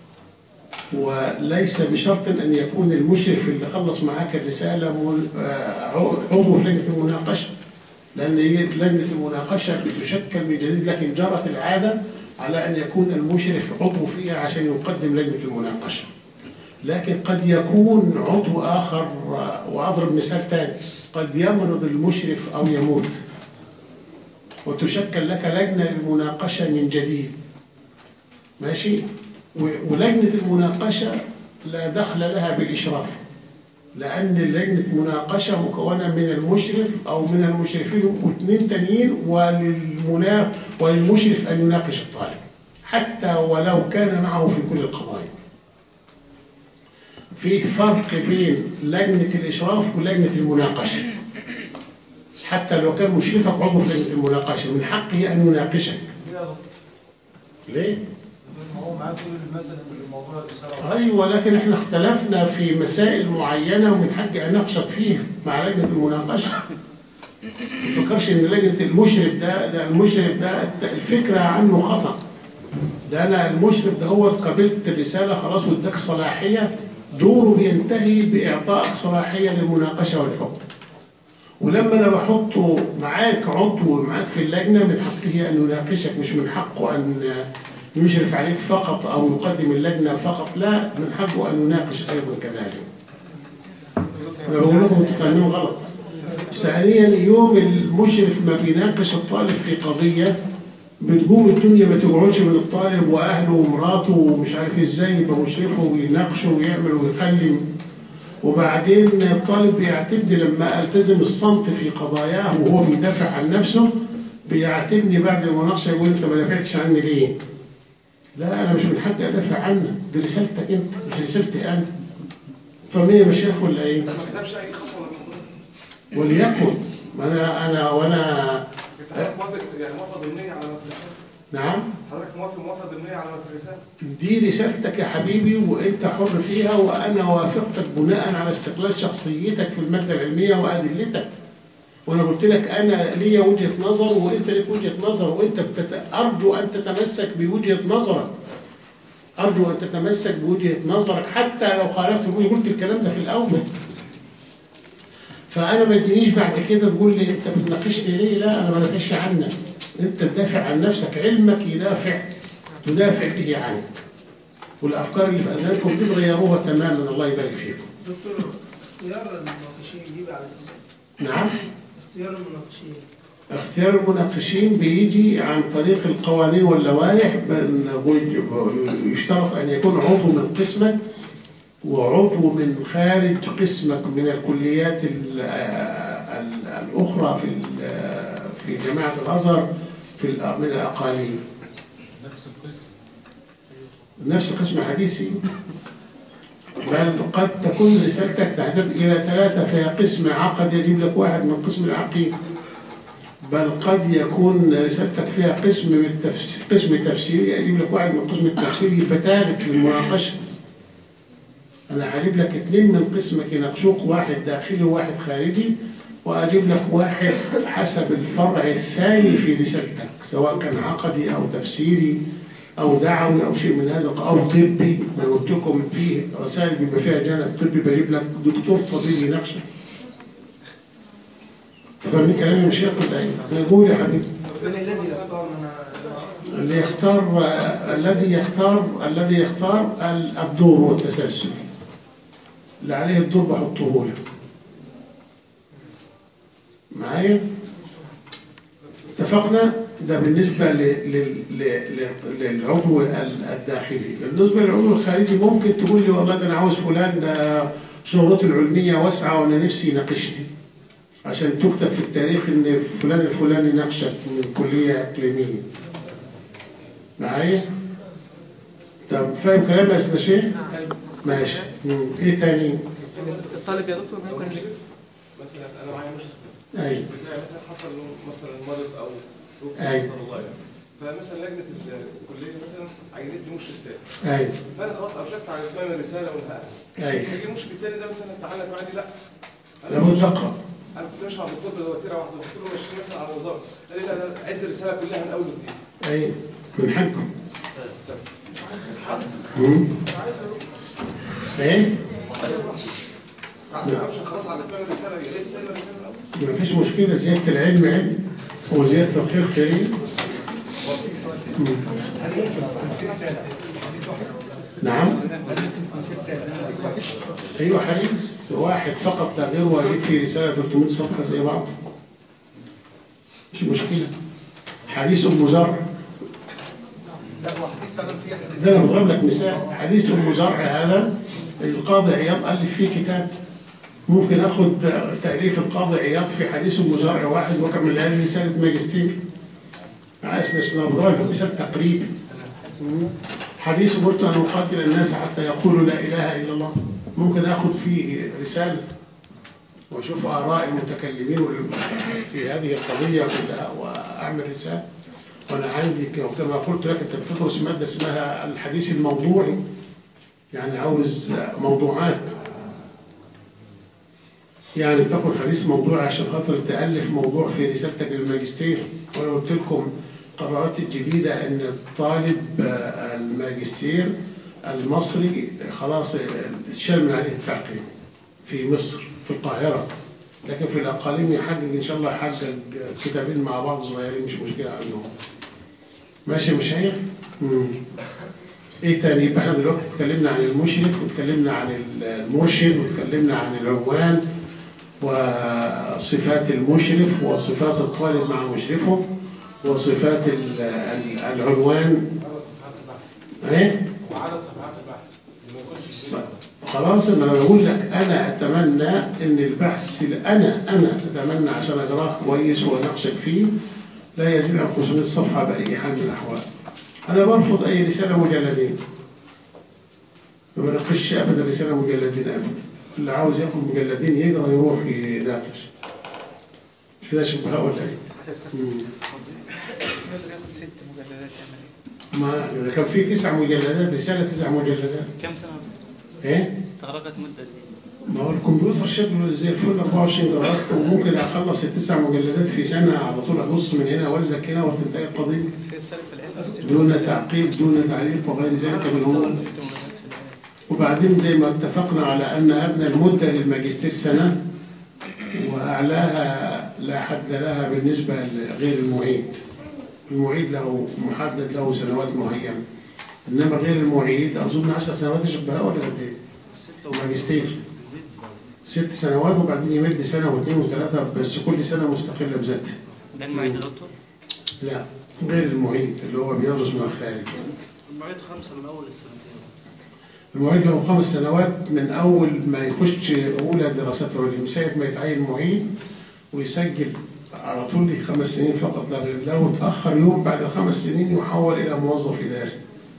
S2: وليس بشرط ان يكون المشرف اللي خلص معاك الرساله مل- آه، عضو في لجنه المناقشه لان هي لجنه المناقشه بتشكل من جديد لكن جرت العاده على ان يكون المشرف عضو فيها عشان يقدم لجنه المناقشه لكن قد يكون عضو اخر آه، واضرب مثال ثاني قد يمرض المشرف او يموت وتشكل لك لجنه للمناقشه من جديد ماشي و- ولجنه المناقشه لا دخل لها بالاشراف لان لجنه المناقشه مكونه من المشرف او من المشرفين واثنين تانيين وللمنا وللمشرف ان يناقش الطالب حتى ولو كان معه في كل القضايا في فرق بين لجنه الاشراف ولجنه المناقشه حتى لو كان مشرفك عضو في لجنه المناقشه من حقه ان يناقشك ليه؟
S7: هو معاه كل مثلا الموضوع الإثارة
S2: ايوه لكن احنا اختلفنا في مسائل معينه ومن حقي اناقشك فيها مع لجنه المناقشه. ما تفكرش ان لجنه المشرف ده ده المشرف ده الفكره عنه خطا. ده انا المشرف ده هو قبلت الرساله خلاص واداك صلاحيه دوره بينتهي باعطائك صلاحيه للمناقشه والحكم. ولما انا بحطه معاك عضو معاك في اللجنه من حقه ان يناقشك مش من حقه ان يشرف عليك فقط او يقدم اللجنه فقط لا من حقه ان يناقش ايضا كذلك. انا بقول لكم انتوا فاهمين غلط. ثانيا يوم المشرف ما بيناقش الطالب في قضيه بتقوم الدنيا ما تقعدش من الطالب واهله ومراته ومش عارف ازاي يبقى مشرفه ويناقشه ويعمل ويخلي وبعدين الطالب بيعتبني لما التزم الصمت في قضاياه وهو بيدافع عن نفسه بيعاتبني بعد المناقشه يقول انت ما دافعتش عني ليه؟ لا انا مش من حقي ادافع عنك دي رسالتك انت مش رسالتي انا فمية مشايخ ولا ايه؟
S1: بس ما كتبش اي خطوه من الموضوع.
S2: وليكن ما انا انا وانا
S1: انت حضرتك موافق يعني موافق ضمنيا على متن الرساله
S2: نعم
S1: حضرتك موافق موافق ضمنيا على متن الرساله
S2: دي رسالتك يا حبيبي وانت حر فيها وانا وافقتك بناء على استقلال شخصيتك في الماده العلميه وادلتك وانا قلت لك انا ليا وجهه نظر وانت لك وجهه نظر وانت بتت... ارجو ان تتمسك بوجهه نظرك ارجو ان تتمسك بوجهه نظرك حتى لو خالفت الوجهه قلت الكلام ده في الاول فانا ما تجينيش بعد كده تقول لي انت بتناقشني ليه لا انا ما بدافعش عنك انت تدافع عن نفسك علمك يدافع تدافع به عنك والافكار اللي في اذهانكم دي تغيروها تماما الله يبارك فيكم
S7: دكتور اختيار المناقشين بيجي على اساس إيه؟
S2: نعم
S7: اختيار المناقشين
S2: اختيار المناقشين بيجي عن طريق القوانين واللوائح بن- يشترط ان يكون عضو من قسمك وعضو من خارج قسمك من الكليات ال- ال- الاخرى في ال- في جامعه الازهر في الأ- من الاقاليم
S5: نفس القسم
S2: نفس قسم حديثي بل قد تكون رسالتك تحتاج إلى ثلاثة فيها قسم عقد يجيب لك واحد من قسم العقيدة بل قد يكون رسالتك فيها قسم من التفسير قسم تفسيري يجيب لك واحد من قسم التفسير يبقى ثالث في المناقشة أنا هجيب لك اثنين من قسمك يناقشوك واحد داخلي وواحد خارجي وأجيب لك واحد حسب الفرع الثاني في رسالتك سواء كان عقدي أو تفسيري او دعوي او شيء من هذا او طبي ما أنا قلت لكم في رسائل بيبقى فيها جانب طبي بجيب لك دكتور طبيب يناقشك فاهمين كلامي يا شيخ ولا ايه؟ قول يا حبيبي
S7: من الذي يختار من
S2: اللي يختار آه، الذي يختار الذي يختار ال- الدور والتسلسل اللي عليه الدور بحطه له معايا اتفقنا ده بالنسبة ل- لل- ل- ل- للعضو ال- الداخلي بالنسبة للعضو الخارجي ممكن تقول لي والله ده أنا عاوز فلان ده شهرته العلمية واسعة وأنا نفسي يناقشني عشان تكتب في التاريخ إن فلان الفلاني ناقشك من كلية إقليمية معايا؟ طب فاهم كلامي يا سيدنا شيخ؟ ماشي مم. ايه تاني؟
S4: الطالب يا دكتور ممكن
S1: مثلا انا معايا مشرف مثلا
S2: ايوه
S1: المشرف بتاعي مثلا حصل له مثلا مرض او
S2: أيوة.
S1: قدر الله يعني فمثلا لجنه الكليه مثلا عينتني مشرف تاني
S2: ايوه
S1: فانا خلاص اوشكت على اتمام الرساله والهاء
S2: ايوه
S1: يجي المشرف التاني ده مثلا تعالى معايا لا
S2: لابد تقرا
S1: انا كنت ماشي مع الدكتور بوتيره واحده قلت له ماشي مثلا على النظام قال لي لا لا عد الرساله كلها من اول وجديد
S2: ايوه من حقكم مم. ايه؟
S1: بعد ما اوشك خلاص على اتمام الرساله يعيد تاني الرساله من الاول
S2: ما فيش مشكلة زيادة العلم علم وزيادة الخير خير
S6: هو في سؤال تاني. هل ممكن يكون في رساله حديث واحد؟
S2: نعم
S6: هل ممكن يكون في رساله حديث واحد؟
S2: ايوه حديث واحد فقط لا غير واجب في رسالة 300 صفحة زي بعض مش مشكلة حديث ام زرع
S6: لا هو حديث فعلا فيه حديث
S2: ده انا بضرب لك مثال حديث ام زرع هذا القاضي عياض الف فيه كتاب ممكن اخد تاليف القاضي عياض في حديث ام زرع واحد واكمل لها رساله ماجستير عايز نشتغل بضرب لك مثال تقريبي حديث امرت ان اقاتل الناس حتى يقولوا لا اله الا الله ممكن اخد فيه رساله واشوف اراء المتكلمين وال- في هذه القضيه كلها واعمل رساله وانا عندي ك- كما قلت لك انت بتدرس ماده اسمها الحديث الموضوعي يعني عاوز موضوعات يعني بتاخد حديث موضوعي عشان خاطر تالف موضوع في رسالتك للماجستير وانا قلت لكم قرارات الجديده ان طالب آه، الماجستير المصري خلاص آه، اتشال من عليه التعقيم في مصر في القاهره لكن في الاقاليم يحقق ان شاء الله يحقق كتابين مع بعض صغيرين مش مشكله عندهم ماشي يا مشايخ؟ مم. ايه تاني؟ يبقى احنا دلوقتي اتكلمنا عن المشرف واتكلمنا عن المرشد واتكلمنا عن العنوان وصفات المشرف وصفات الطالب مع مشرفه وصفات ال- ال- العنوان ايه؟
S1: وعدد صفحات البحث ما يكونش كبير
S2: خلاص انا بقول لك انا اتمنى ان البحث انا انا اتمنى عشان اقراه كويس واناقشك فيه لا يزيد عن 500 صفحه باي حال من الاحوال. انا برفض اي رساله مجلدين. ما بناقشش ابدا رساله مجلدين ابدا. اللي عاوز ياخد مجلدين يقرا يروح يناقش. مش كده يا شيخ بهاء ولا ايه؟ مم.
S4: يقدر ياخد ست مجلدات يعمل ايه؟
S2: ما اذا كان في تسع مجلدات رساله تسع مجلدات
S3: كم سنة
S2: ايه؟
S3: استغرقت مدة دي؟
S2: ما هو الكمبيوتر شكله زي الفل 24 جرات وممكن اخلص التسع مجلدات في سنه على طول ابص من هنا والزق هنا وتنتهي القضيه
S4: في رسالة في العلم ست
S2: دون تعقيب دون تعليق وغير ذلك من الامور
S3: ست مجلدات في العلم.
S2: وبعدين زي ما اتفقنا على ان ادنى المده للماجستير سنه واعلاها لا حد لها بالنسبه لغير المعيد المعيد له محدد له سنوات معينه انما غير المعيد اظن 10 سنوات يشبهها ولا قد ايه؟ ماجستير ست سنوات وبعدين يمد سنه واثنين وثلاثه بس كل سنه مستقله بذاتها
S3: ده المعيد يا دكتور؟
S2: لا غير المعيد اللي هو بيدرس من الخارج
S7: المعيد خمسة من أول السنتين
S2: المعيد له خمس سنوات من اول ما يخش اولى دراسات عليا ساعه ما يتعين معيد ويسجل على طول ليه خمس سنين فقط لا غير لو اتاخر يوم بعد الخمس سنين يحول الى موظف اداري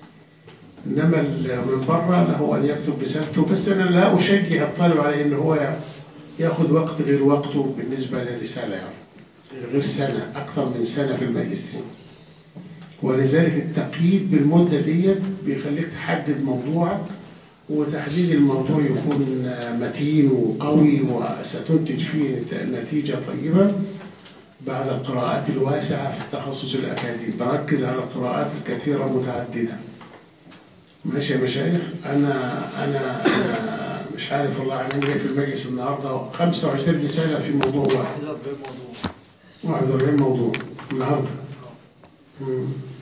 S2: انما ال- من بره له ان يكتب رسالته بس انا لا اشجع الطالب على ان هو ياخد وقت غير وقته بالنسبه للرساله يعني غير سنه اكثر من سنه في الماجستير ولذلك التقييد بالمده ديت بيخليك تحدد موضوعك وتحديد الموضوع يكون متين وقوي وستنتج فيه نت- نتيجه طيبه بعد القراءات الواسعة في التخصص الأكاديمي بركز على القراءات الكثيرة المتعددة ماشي يا مشايخ أنا أنا أنا مش عارف والله عامل إيه في المجلس النهاردة 25 رسالة في موضوع واحد 41 موضوع النهارده مم.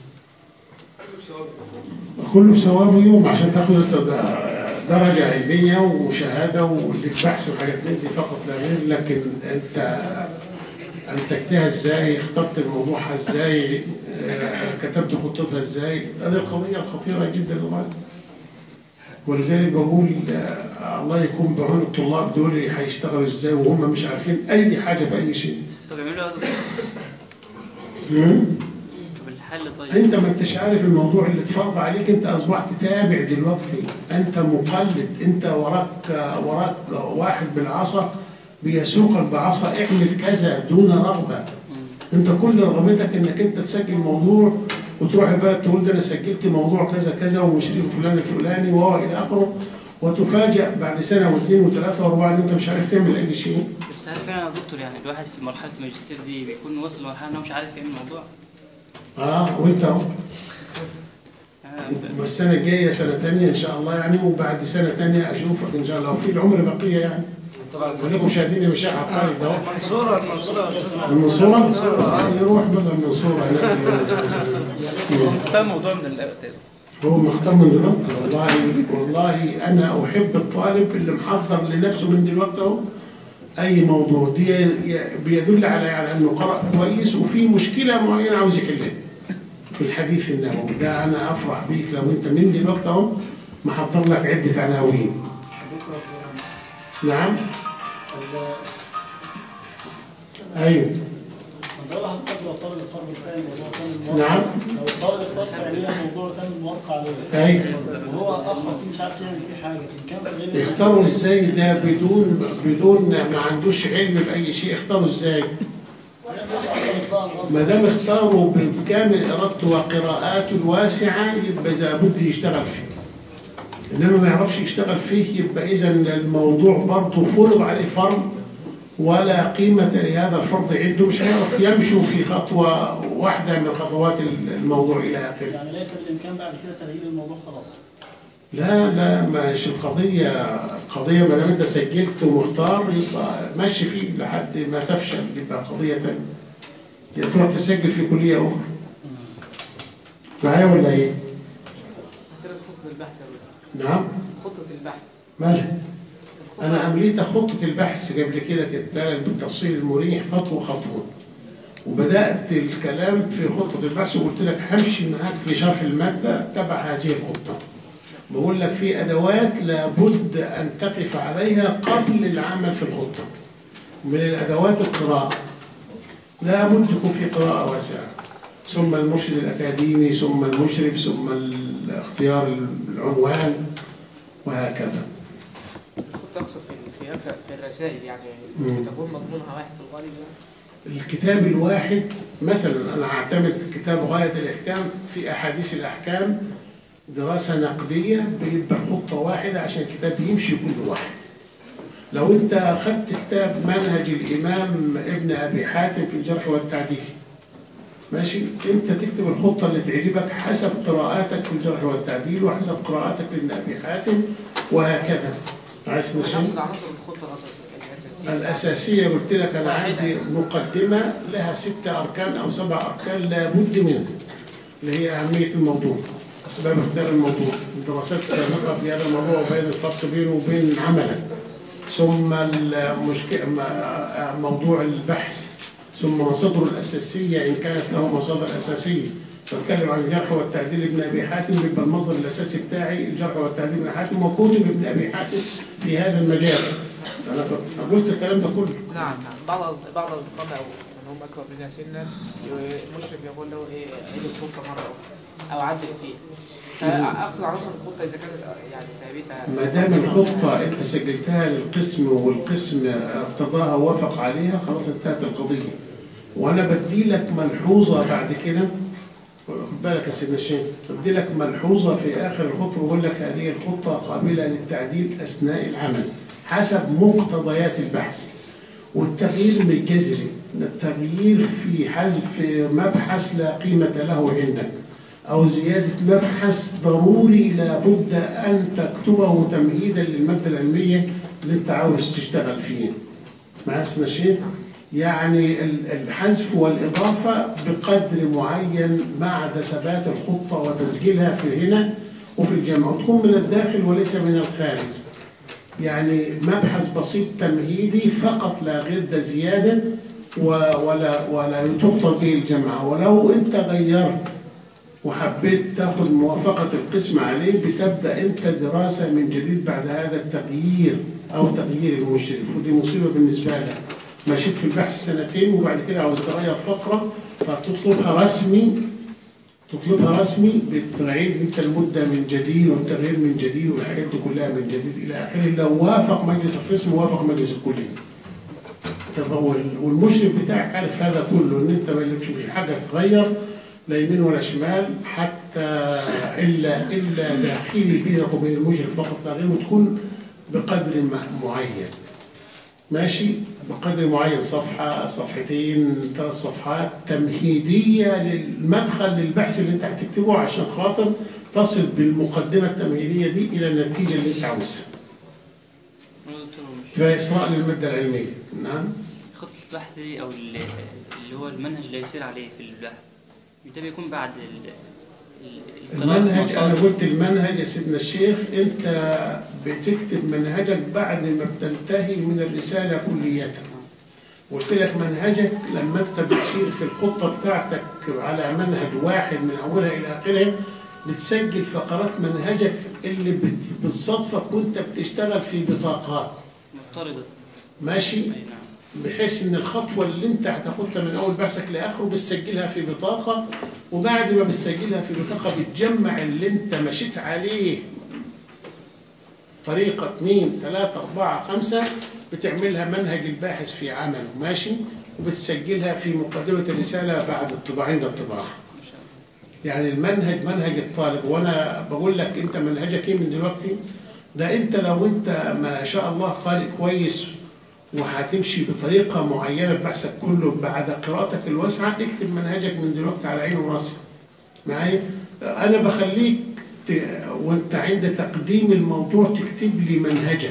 S2: كله بثواب يوم عشان تاخد انت درجة علمية وشهادة وليك بحث وحاجات من دي فقط لا غير لكن انت انتجتها ازاي اخترت موضوعها ازاي آه، كتبت خطتها ازاي هذه القضية الخطيرة جدا للغاية ولذلك بقول آه، الله يكون بعون الطلاب دول هيشتغلوا ازاي وهم مش عارفين اي حاجة في اي شيء
S3: طب يعملوا ايه يا دكتور؟
S2: مم.
S3: طب الحل طيب
S2: انت ما انتش عارف الموضوع اللي اتفرض عليك انت اصبحت تابع دلوقتي انت مقلد انت وراك وراك واحد بالعصا بيسوقك بعصا اعمل كذا دون رغبه انت كل رغبتك انك انت تسجل موضوع وتروح البلد تقول ده انا سجلت موضوع كذا كذا ومشرف فلان الفلاني وهو الى اخره وتفاجأ بعد سنه واثنين وثلاثه واربعه ان انت مش عارف تعمل اي شيء
S3: بس هل فعلا يا دكتور يعني الواحد في مرحله الماجستير دي بيكون واصل لمرحله انه مش عارف يعمل موضوع؟
S2: اه وانت اهو
S3: يعني
S2: والسنة الجاية سنة تانية إن شاء الله يعني وبعد سنة تانية أشوفك إن شاء الله وفي العمر بقية يعني خليكم مشاهدين يا مشايخ عبقري ده أهو.
S7: المنصورة المنصورة يا أستاذ محمد.
S2: المنصورة آه، يروح بقى المنصورة هناك
S4: اختار موضوع من الأ-
S2: هو مختار من دلوقتي والله والله أنا أحب الطالب اللي محضر لنفسه من دلوقتي أهو أي موضوع دي ي- بيدل على على إنه قرأ كويس وفي مشكلة معينة عاوز يحلها في الحديث النبوي ده أنا أفرح بيك لو أنت من دلوقتي أهو محضر لك عدة عناوين نعم ايوه
S5: ده حضرتك لو طالب اختار بالفعل موضوع تاني
S2: نعم
S5: لو الطالب اختار فعليا موضوع تاني موافق عليه
S2: ايوه
S5: وهو اخر فيه مش عارف يعمل فيه حاجه ان كان غير
S2: اختاروا ازاي ده بدون بدون ما عندوش علم باي شيء اختاروا ازاي ما دام اختاروا بكامل ارادته وقراءاته الواسعه يبقى لابد يشتغل فيه انما ما يعرفش يشتغل فيه يبقى اذا الموضوع برضه فرض عليه فرض ولا قيمة لهذا الفرض عنده مش هيعرف يمشوا في خطوة واحدة من خطوات الموضوع إلى آخره
S5: يعني ليس بالامكان بعد كده تغيير الموضوع خلاص
S2: لا لا مش القضية القضية ما دام انت سجلت ومختار يبقى ماشي فيه لحد ما تفشل يبقى قضية تانية يا تروح تسجل في كلية أخرى معايا ولا إيه؟
S8: مسألة خطة البحث يا دكتور.
S2: نعم
S8: خطة البحث
S2: مالها؟
S8: الخطة-
S2: أنا أمليت خطة البحث قبل كده كتبت لك بالتفصيل المريح خطوة خطوة وبدأت الكلام في خطة البحث وقلت لك همشي معاك في شرح المادة تبع هذه الخطة بقول لك في أدوات لابد أن تقف عليها قبل العمل في الخطة من الأدوات القراءة لابد يكون في قراءة واسعة ثم المرشد الأكاديمي ثم المشرف ثم ال- اختيار العنوان وهكذا
S8: الخطة أقصد في في أكثر في الرسائل يعني
S2: مم.
S8: تكون مضمونها واحد في الغالب يعني
S2: الكتاب الواحد مثلا انا اعتمد كتاب غايه الاحكام في احاديث الاحكام دراسه نقديه بيبقى خطه واحده عشان الكتاب يمشي كل واحد لو انت اخذت كتاب منهج الامام ابن ابي حاتم في الجرح والتعديل ماشي انت تكتب الخطه اللي تعجبك حسب قراءاتك في الجرح والتعديل وحسب قراءاتك لابن ابي حاتم وهكذا عايز
S8: أنا
S2: نشوف
S8: أقصد عناصر الخطة الأساسية الأساسية
S2: الأساسية قلت لك أنا
S8: واحدة.
S2: عندي مقدمة لها ستة أركان أو سبع أركان لابد منها اللي هي أهمية الموضوع أسباب اختيار الموضوع الدراسات السابقة في هذا الموضوع وبين الفرق بينه وبين عملك ثم المشكلة موضوع البحث ثم مصادره الأساسية إن كانت له مصادر أساسية بتكلم عن الجرح والتعديل ابن أبي حاتم يبقى المصدر الأساسي بتاعي الجرح والتعديل ابن حاتم وكتب ابن أبي حاتم في هذا المجال أنا كنت- قلت الكلام ده كله
S8: نعم نعم بعض أصد... بعض أصدقائنا أو من هم أكبر منا سنا ي- المشرف يقول له إيه عيد الخطة مرة أخرى أو عدل فيه فأقصد عناصر الخطة إذا كانت يعني ثابتة
S2: ما دام الخطة أنت سجلتها للقسم والقسم ارتضاها ووافق عليها خلاص انتهت القضية وأنا بدي لك ملحوظة بعد كده خد بالك يا سيدنا الشيخ بدي لك ملحوظة في آخر الخطة بقول لك هذه الخطة قابلة للتعديل أثناء العمل حسب مقتضيات البحث والتغيير من جذري التغيير في حذف مبحث لا قيمة له عندك أو زيادة مبحث ضروري لابد أن تكتبه تمهيدا للمادة العلمية اللي أنت عاوز تشتغل فيه معايا اسمه شيء يعني ال- الحذف والإضافة بقدر معين مع ثبات الخطة وتسجيلها في هنا وفي الجامعة وتكون من الداخل وليس من الخارج يعني مبحث بسيط تمهيدي فقط لا غير ده زيادة و- ولا ولا تخطر به الجامعة ولو أنت غيرت وحبيت تاخد موافقة القسم عليه بتبدأ أنت دراسة من جديد بعد هذا التغيير أو تغيير المشرف ودي مصيبة بالنسبة لك مشيت في البحث سنتين وبعد كده عاوز تغير فقرة فتطلبها رسمي تطلبها رسمي بتعيد انت المده من جديد والتغيير من جديد والحاجات دي كلها من جديد الى اخره لو وافق مجلس القسم وافق مجلس الكليه. طب وال- والمشرف بتاعك عارف هذا كله ان انت ما لكش مش حاجه تتغير لا يمين ولا شمال حتى الا الا داخلي بينك وبين المشرف فقط لا غير وتكون بقدر م- معين. ماشي بقدر معين صفحة صفحتين ثلاث صفحات تمهيدية للمدخل للبحث اللي انت هتكتبه عشان خاطر تصل بالمقدمة التمهيدية دي إلى النتيجة اللي انت عاوزها
S3: والله يا دكتور مش
S2: تبقى إسراء للمادة العلمية نعم
S3: خطة البحث دي أو ال- اللي هو المنهج اللي يسير عليه في البحث ده بيكون بعد ال ال- القراءة في
S2: المنهج أنا
S3: مصادر.
S2: قلت المنهج يا سيدنا الشيخ أنت بتكتب منهجك بعد ما بتنتهي من الرسالة كلية قلت لك منهجك لما أنت بتسير في الخطة بتاعتك على منهج واحد من أولها إلى آخره بتسجل فقرات منهجك اللي بت- بتصادفك وأنت بتشتغل في بطاقات
S3: مفترضة
S2: ماشي
S3: أي نعم
S2: بحيث ان الخطوه اللي انت هتاخدها من اول بحثك لاخره بتسجلها في بطاقه وبعد ما بتسجلها في بطاقه بتجمع اللي انت مشيت عليه طريقه اثنين ثلاثه اربعه خمسه بتعملها منهج الباحث في عمله ماشي وبتسجلها في مقدمه الرساله بعد الطباعه عند الطباعه
S3: إن شاء الله
S2: يعني المنهج منهج الطالب وانا بقول لك انت منهجك ايه من دلوقتي ده انت لو انت ما شاء الله قارئ كويس وهتمشي بطريقه معينه بحثك كله بعد قراءتك الواسعه اكتب منهجك من دلوقتي على عيني وراسي معايا انا بخليك ت... وانت عند تقديم الموضوع تكتب لي منهجك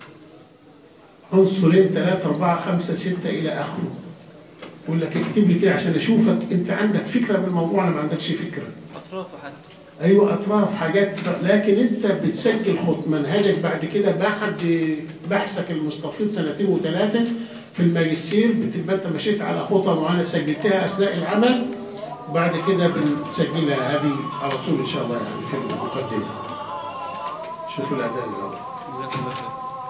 S2: عنصرين ثلاثة أربعة خمسة ستة إلى آخره يقول لك اكتب لي كده عشان أشوفك أنت عندك فكرة بالموضوع ولا ما عندكش فكرة
S3: أطرافه حتى
S2: ايوه اطراف حاجات لكن انت بتسجل خط منهجك بعد كده بعد بحثك المستفيض سنتين وثلاثه في الماجستير بتبقى انت مشيت على خطى معينه سجلتها اثناء العمل وبعد كده بنسجلها هذه على طول ان شاء الله يعني في المقدمه شوفوا الاذان الاول
S3: جزاك الله خير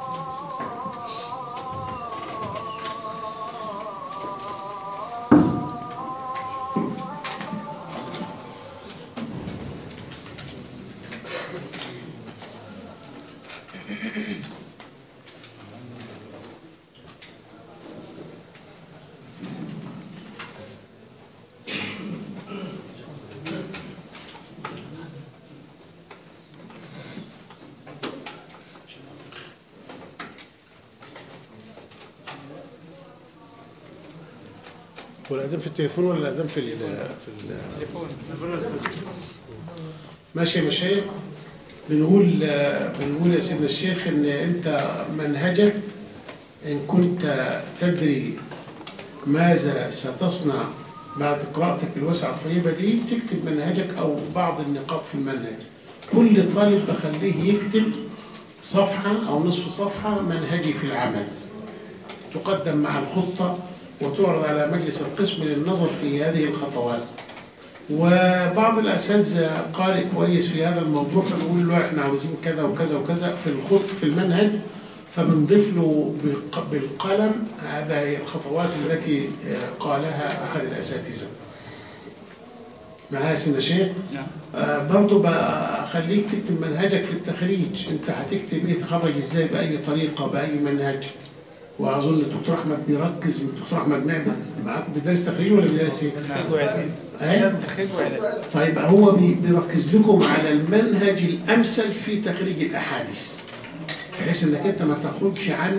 S2: هو الاذان في التليفون ولا الاذان في ال في ال
S8: تليفون
S2: ماشي يا مشايخ بنقول بنقول يا سيدنا الشيخ ان انت منهجك ان كنت تدري ماذا ستصنع بعد قراءتك الواسعة الطيبة دي تكتب منهجك أو بعض النقاط في المنهج كل طالب بخليه يكتب صفحة أو نصف صفحة منهجي في العمل تقدم مع الخطة وتعرض على مجلس القسم للنظر في هذه الخطوات وبعض الاساتذه قارئ كويس في هذا الموضوع فبنقول له احنا عاوزين كذا وكذا وكذا في الخط في المنهج فبنضيف له بالق- بالقلم هذه الخطوات التي آه، قالها احد الاساتذه. معايا يا سيدنا شيخ؟
S3: نعم
S2: آه، برضو بخليك تكتب منهجك في التخريج انت هتكتب ايه تخرج ازاي باي طريقه باي منهج واظن الدكتور احمد بيركز الدكتور احمد معبد معاك بيدرس تخريج ولا بيدرس ايه؟
S8: تخريج وعلم
S2: ايه؟
S8: تخريج وعلم
S2: طيب هو بي- بيركز لكم على المنهج الامثل في تخريج الاحاديث بحيث انك انت ما تخرجش عنه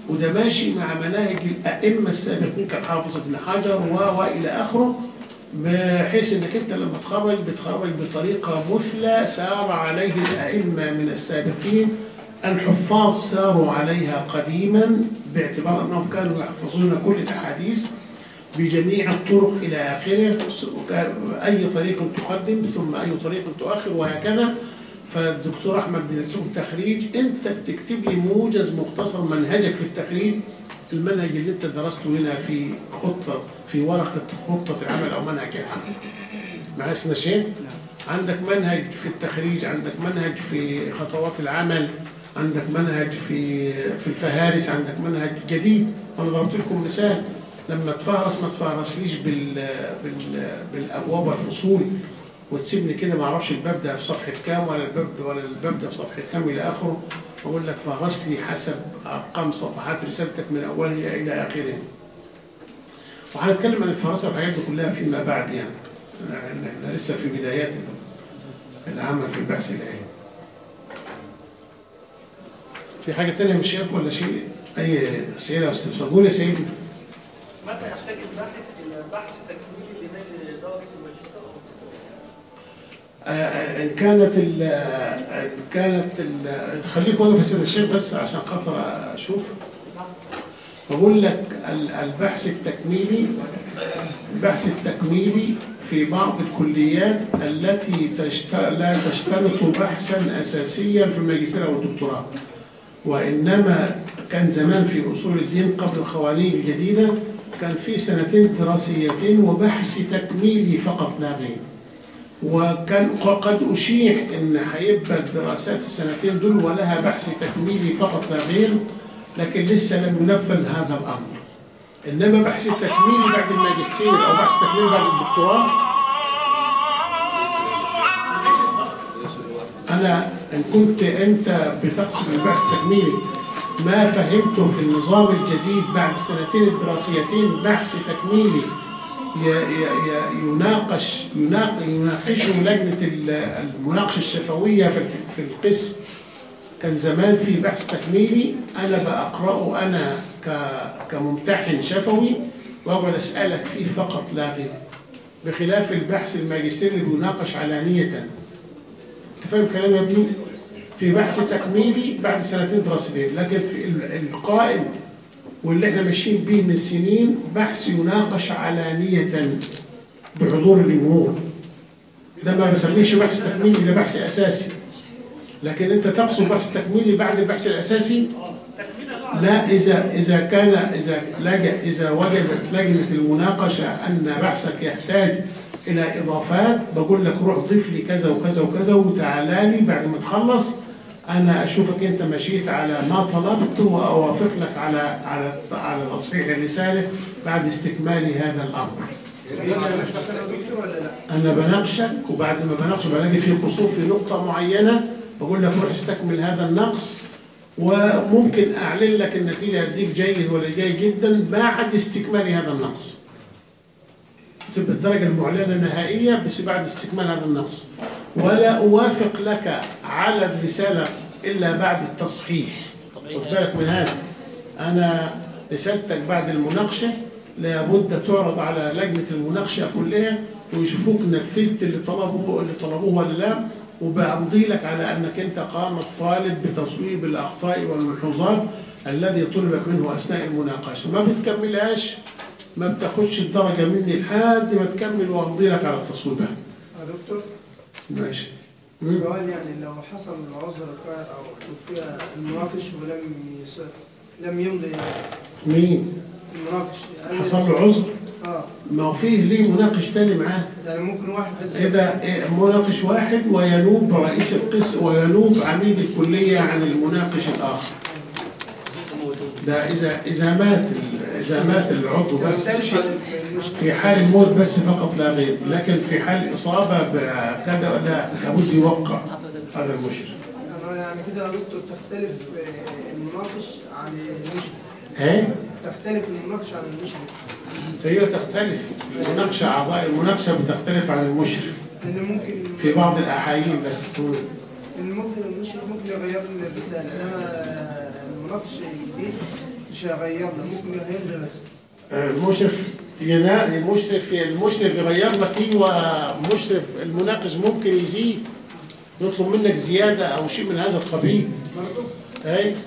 S2: وده ماشي مع مناهج الائمه السابقين كالحافظ ابن حجر و والى اخره بحيث انك انت لما تخرج بتخرج بطريقه مثلى سار عليه الائمه من السابقين الحفاظ ساروا عليها قديما باعتبار انهم كانوا يحفظون كل الاحاديث بجميع الطرق الى اخره وك- اي طريق تقدم ثم اي طريق تؤخر وهكذا فالدكتور احمد بيرسم تخريج انت بتكتب لي موجز مختصر منهجك في التخريج المنهج اللي انت درسته هنا في خطه في ورقه خطه العمل او منهج العمل معايا سنشين عندك منهج في التخريج عندك منهج في خطوات العمل عندك منهج في في الفهارس عندك منهج جديد انا ضربت لكم مثال لما تفهرس ما تفهرسليش بال بال بالابواب والفصول وتسيبني كده ما اعرفش الباب ده في صفحه كام ولا الباب ده ولا الباب ده في صفحه كام الى اخره اقول لك فهرس لي حسب ارقام صفحات رسالتك من اولها الى اخرها وهنتكلم عن الفراسه والحاجات دي كلها فيما بعد يعني لأن احنا لسه في بدايات العمل في البحث العلمي في حاجه ثانيه من الشيخ ولا شيء اي اسئله واستفسار قول يا سيدي
S5: متى يحتاج الباحث الى بحث تكميلي لنيل درجه الماجستير او الدكتوراه؟
S2: آه، ان كانت ال ان كانت ال خليك واقف يا سيدي الشيخ بس عشان خاطر اشوف بقول لك ال- البحث التكميلي البحث التكميلي في بعض الكليات التي تشت... لا تشترط بحثا اساسيا في الماجستير او الدكتوراه وانما كان زمان في اصول الدين قبل القوانين الجديده كان في سنتين دراسيتين وبحث تكميلي فقط لا غير وكان قد أشيع إن هيبقى الدراسات السنتين دول ولها بحث تكميلي فقط لا غير لكن لسه لم ينفذ هذا الأمر إنما بحث التكميلي بعد الماجستير أو بحث تكميلي بعد الدكتوراه أنا إن كنت أنت بتقصد البحث التكميلي ما فهمته في النظام الجديد بعد السنتين الدراسيتين بحث تكميلي ي- ي- ي- يناقش يناق- يناقشه لجنة ال- المناقشة الشفوية في في القسم كان زمان في بحث تكميلي أنا بقرأه أنا ك- كممتحن شفوي وأقعد أسألك فيه فقط لا غير بخلاف البحث الماجستير اللي بيناقش علانية أنت فاهم كلامي يا ابني؟ في بحث تكميلي بعد سنتين دراسيتين لكن في ال- القائم واللي احنا ماشيين بيه من سنين بحث يناقش علانية بحضور الجمهور ده ما بسميش بحث تكميلي ده بحث أساسي لكن أنت تقصد بحث تكميلي بعد البحث الأساسي لا إذا إذا كان إذا لجأ إذا وجدت لجنة المناقشة أن بحثك يحتاج إلى إضافات بقول لك روح ضيف لي كذا وكذا وكذا وتعالى لي بعد ما تخلص أنا أشوفك أنت مشيت على ما طلبت وأوافق لك على على على تصحيح الرسالة بعد استكمال هذا الأمر.
S7: مش مثلا يا دكتور ولا لا؟
S2: أنا بناقشك وبعد ما بناقش بلاقي فيه قصور في نقطة معينة بقول لك روح استكمل هذا النقص وممكن أعلن لك النتيجة هتديك جيد ولا جيد جدا بعد استكمال هذا النقص. تبقى الدرجة المعلنة نهائية بس بعد استكمال هذا النقص. ولا أوافق لك على الرسالة إلا بعد التصحيح. خد بالك من هذا. أنا رسالتك بعد المناقشة لابد تعرض على لجنة المناقشة كلها ويشوفوك نفذت اللي طلبوه اللي طلبوه ولا لا وبأمضي لك على أنك أنت قام الطالب بتصويب الأخطاء والملحوظات الذي طلبت منه أثناء المناقشة ما بتكملهاش ما بتاخدش الدرجة مني لحد ما تكمل وأمضي لك على التصويبات
S7: يا دكتور
S2: ماشي مم.
S7: سؤال يعني لو حصل عذر او توفي المناقش ولم يس... لم يمضي
S2: مين
S7: المناقش هل
S2: حصل له عذر
S7: اه
S2: ما هو فيه ليه مناقش تاني معاه
S7: يعني ممكن واحد بس
S2: إذا إيه، مناقش واحد وينوب رئيس القسم وينوب عميد الكلية عن المناقش الآخر ده إذا إذا مات ال- إذا مات العضو بس
S7: يختلف عن المشكلة.
S2: في حال الموت بس فقط لا غير لكن في حال الإصابة بكذا لا لابد يوقع هذا المشرف
S7: أنا يعني كده يا دكتور تختلف آه، المناقش عن المشرف
S2: إيه؟
S7: تختلف المناقش عن المشرف
S2: هي تختلف المناقشة أعضاء المناقشة بتختلف عن المشرف
S7: لأن ممكن
S2: في بعض الأحايين بس
S7: الممكن المشرف ممكن يغير لي الرسالة إنما المناقش دي مش هيغيرنا ممكن يهمنا بس
S2: المشرف ينا المشرف المشرف يغير لك ايوه مشرف المناقش ممكن يزيد يطلب منك زياده او شيء من هذا القبيل اي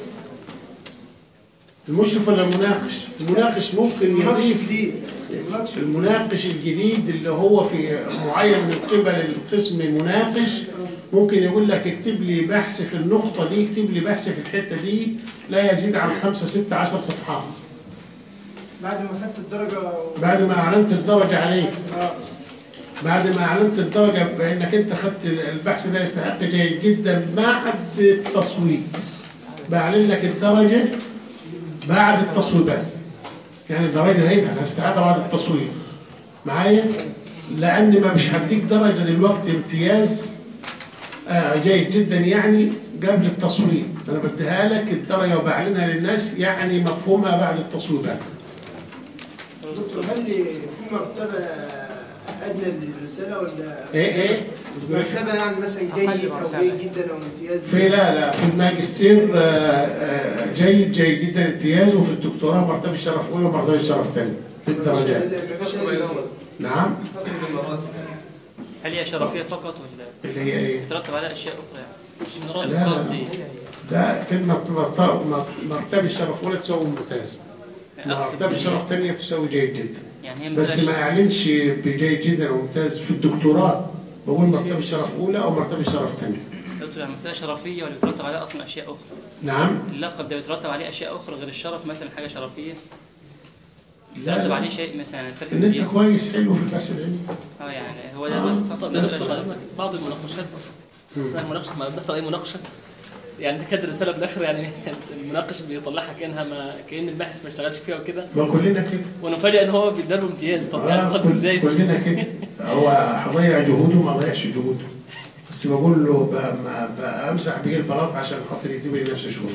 S2: المشرف ولا المناقش المناقش ممكن
S7: المناقش
S2: يضيف
S7: جديد المناقش
S2: المناقش الجديد اللي هو في معين من قبل القسم مناقش ممكن يقول لك اكتب لي بحث في النقطة دي اكتب لي بحث في الحتة دي لا يزيد عن خمسة ستة عشر صفحات
S7: بعد ما خدت الدرجة و-
S2: بعد ما أعلنت الدرجة عليك
S7: اه
S2: بعد ما أعلنت الدرجة بأنك أنت خدت البحث ده يستحق جيد جدا بعد التصويب بعلن لك الدرجة بعد التصويبات يعني الدرجة هي هتستحقها بعد التصويب معايا لأن ما مش هديك درجة دلوقتي امتياز آه جيد جدا يعني قبل التصويب أنا بديها لك الدرجة وبعلنها للناس يعني مفهومها بعد التصويبات
S7: دكتور هل في مرتبة أدنى للرسالة ولا
S2: إيه إيه
S7: مرتبة يعني مثلا جيد أو جيد جدا أو امتياز؟
S2: في لا لا في الماجستير آه، آه، جيد جيد جدا امتياز وفي الدكتوراه مرتبة شرف أولى ومرتبة شرف ثاني بالدرجات
S7: مفيش أي-
S2: نعم
S1: فرق بين المراتب
S3: هل هي شرفيه فقط ولا
S2: اللي هي ايه؟
S3: يترتب عليها اشياء اخرى يعني مش
S2: لا،
S3: مراتب
S2: لا،
S3: فقط
S2: لا.
S3: دي
S2: ده كلمة مرت- مرتبة شرف أولى تساوي ممتاز
S3: يعني اقصد
S2: مرتبة شرف ثانية تساوي جيد جدا
S3: يعني هي
S2: بس
S3: مثلا
S2: ما أعلنش بجيد جدا أو ممتاز في الدكتوراه بقول مرتبة شرف أولى أو مرتبة شرف ثانية
S3: دكتور يعني مسألة شرفية ولا يترتب عليها أصلا أشياء أخرى؟
S2: نعم
S3: اللقب ده يترتب عليه أشياء أخرى غير الشرف مثلا حاجة شرفية
S2: لا
S3: يترتب عليه
S2: لا
S3: شيء مثلا فرق
S2: إن أنت
S3: كبير
S2: كويس حلو في البحث العلمي
S3: اه يعني هو ده
S2: آه.
S3: خطأ
S5: بس
S3: بالنسبة
S5: بعض
S3: للشرف.
S5: بعض المناقشات اثناء المناقشه لما بنحضر اي مناقشه يعني تكاد الرساله في الاخر يعني المناقش بيطلعها كانها ما كان الباحث ما اشتغلش فيها وكده
S2: ما كلنا كده
S5: ونفاجئ ان هو بيداله امتياز طب يعني
S2: آه
S5: طب
S2: كل-
S5: ازاي؟
S2: كلنا كده هو هضيع جهوده ما ضيعش جهوده بس بقول له ب- ما- بمسح به البلاط عشان خاطر يجيب لي نفس شغل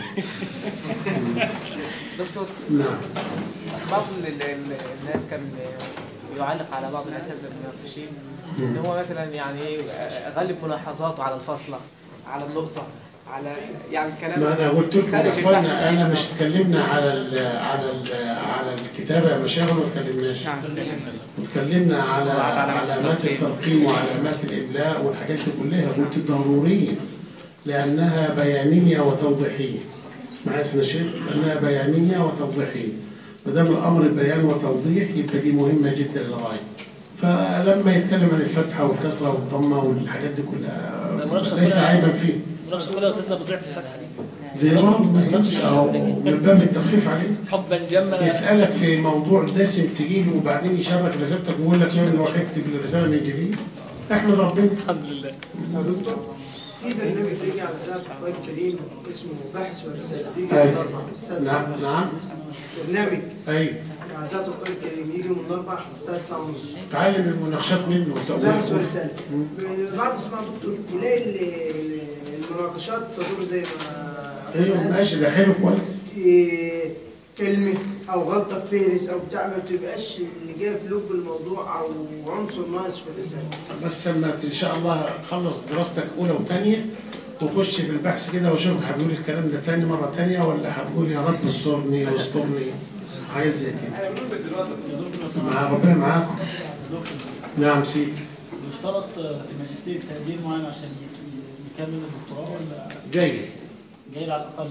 S8: دكتور
S2: نعم
S8: بعض ال- ال- ال- الناس كان يعلق على بعض الاساتذه المناقشين ان هو مثلا يعني ايه غالب ملاحظاته على الفصله على النقطه على يعني الكلام
S2: ما انا قلت لكم
S8: خارج
S2: يا
S8: البحث
S2: اخوانا انا
S8: العلمي.
S2: مش اتكلمنا على ال على ال على الكتابه يا مشايخ ولا ما اتكلمناش
S8: نعم
S2: اتكلمنا على
S3: علامات
S2: علامات
S3: الترقيم.
S2: الترقيم وعلامات الاملاء والحاجات دي كلها قلت ضروريه لانها بيانيه وتوضيحيه معايا يا سيدنا شيخ لانها بيانيه وتوضيحيه ما دام الامر بيان وتوضيح يبقى دي مهمه جدا للغايه فلما يتكلم عن الفتحه والكسره والضمه والحاجات دي
S5: ده
S2: كلها
S5: مناقشة
S2: ليس
S5: كلها-
S2: عيبا فيه
S5: المناقشه كلها استاذنا بتضيع في الفتحه دي
S2: زي ما ما يمشي او من باب التخفيف عليه
S5: حبا جما
S2: يسألك في موضوع دسم تجيله وبعدين يشرك رسالتك ويقول لك يا ابني روح اكتب الرسالة من جديد احمد ربنا
S5: الحمد لله
S7: في برنامج بيجي على إذاعة القرآن الكريم اسمه باحث ورسالة بيجي من
S2: أيوة.
S7: الأربع الساعة
S2: نعم
S7: 9:30
S2: نعم
S7: برنامج
S2: ايوه
S7: على إذاعة القرآن الكريم يجي من الأربع الساعة 9:30
S2: تعلم المناقشات منه
S7: باحث
S2: وتقول
S7: ورسالة بعد اسمع دكتور تلاقي ال- ال- المناقشات تدور زي ما
S2: ايوه ماشي ده حلو كويس
S7: إيه، كلمة أو غلطة في فهرس أو بتاع ما بتبقاش اللي جاي في لب الموضوع أو عنصر ناقص في الرسالة
S2: بس لما ان شاء الله خلص دراستك اولى وثانيه وخش في البحث كده وشوف هتقول الكلام ده تاني مره تانيه ولا هتقول يا رب استرني واسترني عايز زي كده مع ربنا معاكم نعم سيدي
S5: يشترط في الماجستير تقدير معين عشان يكمل الدكتوراه ولا
S2: جيد
S5: جاي على الاقل؟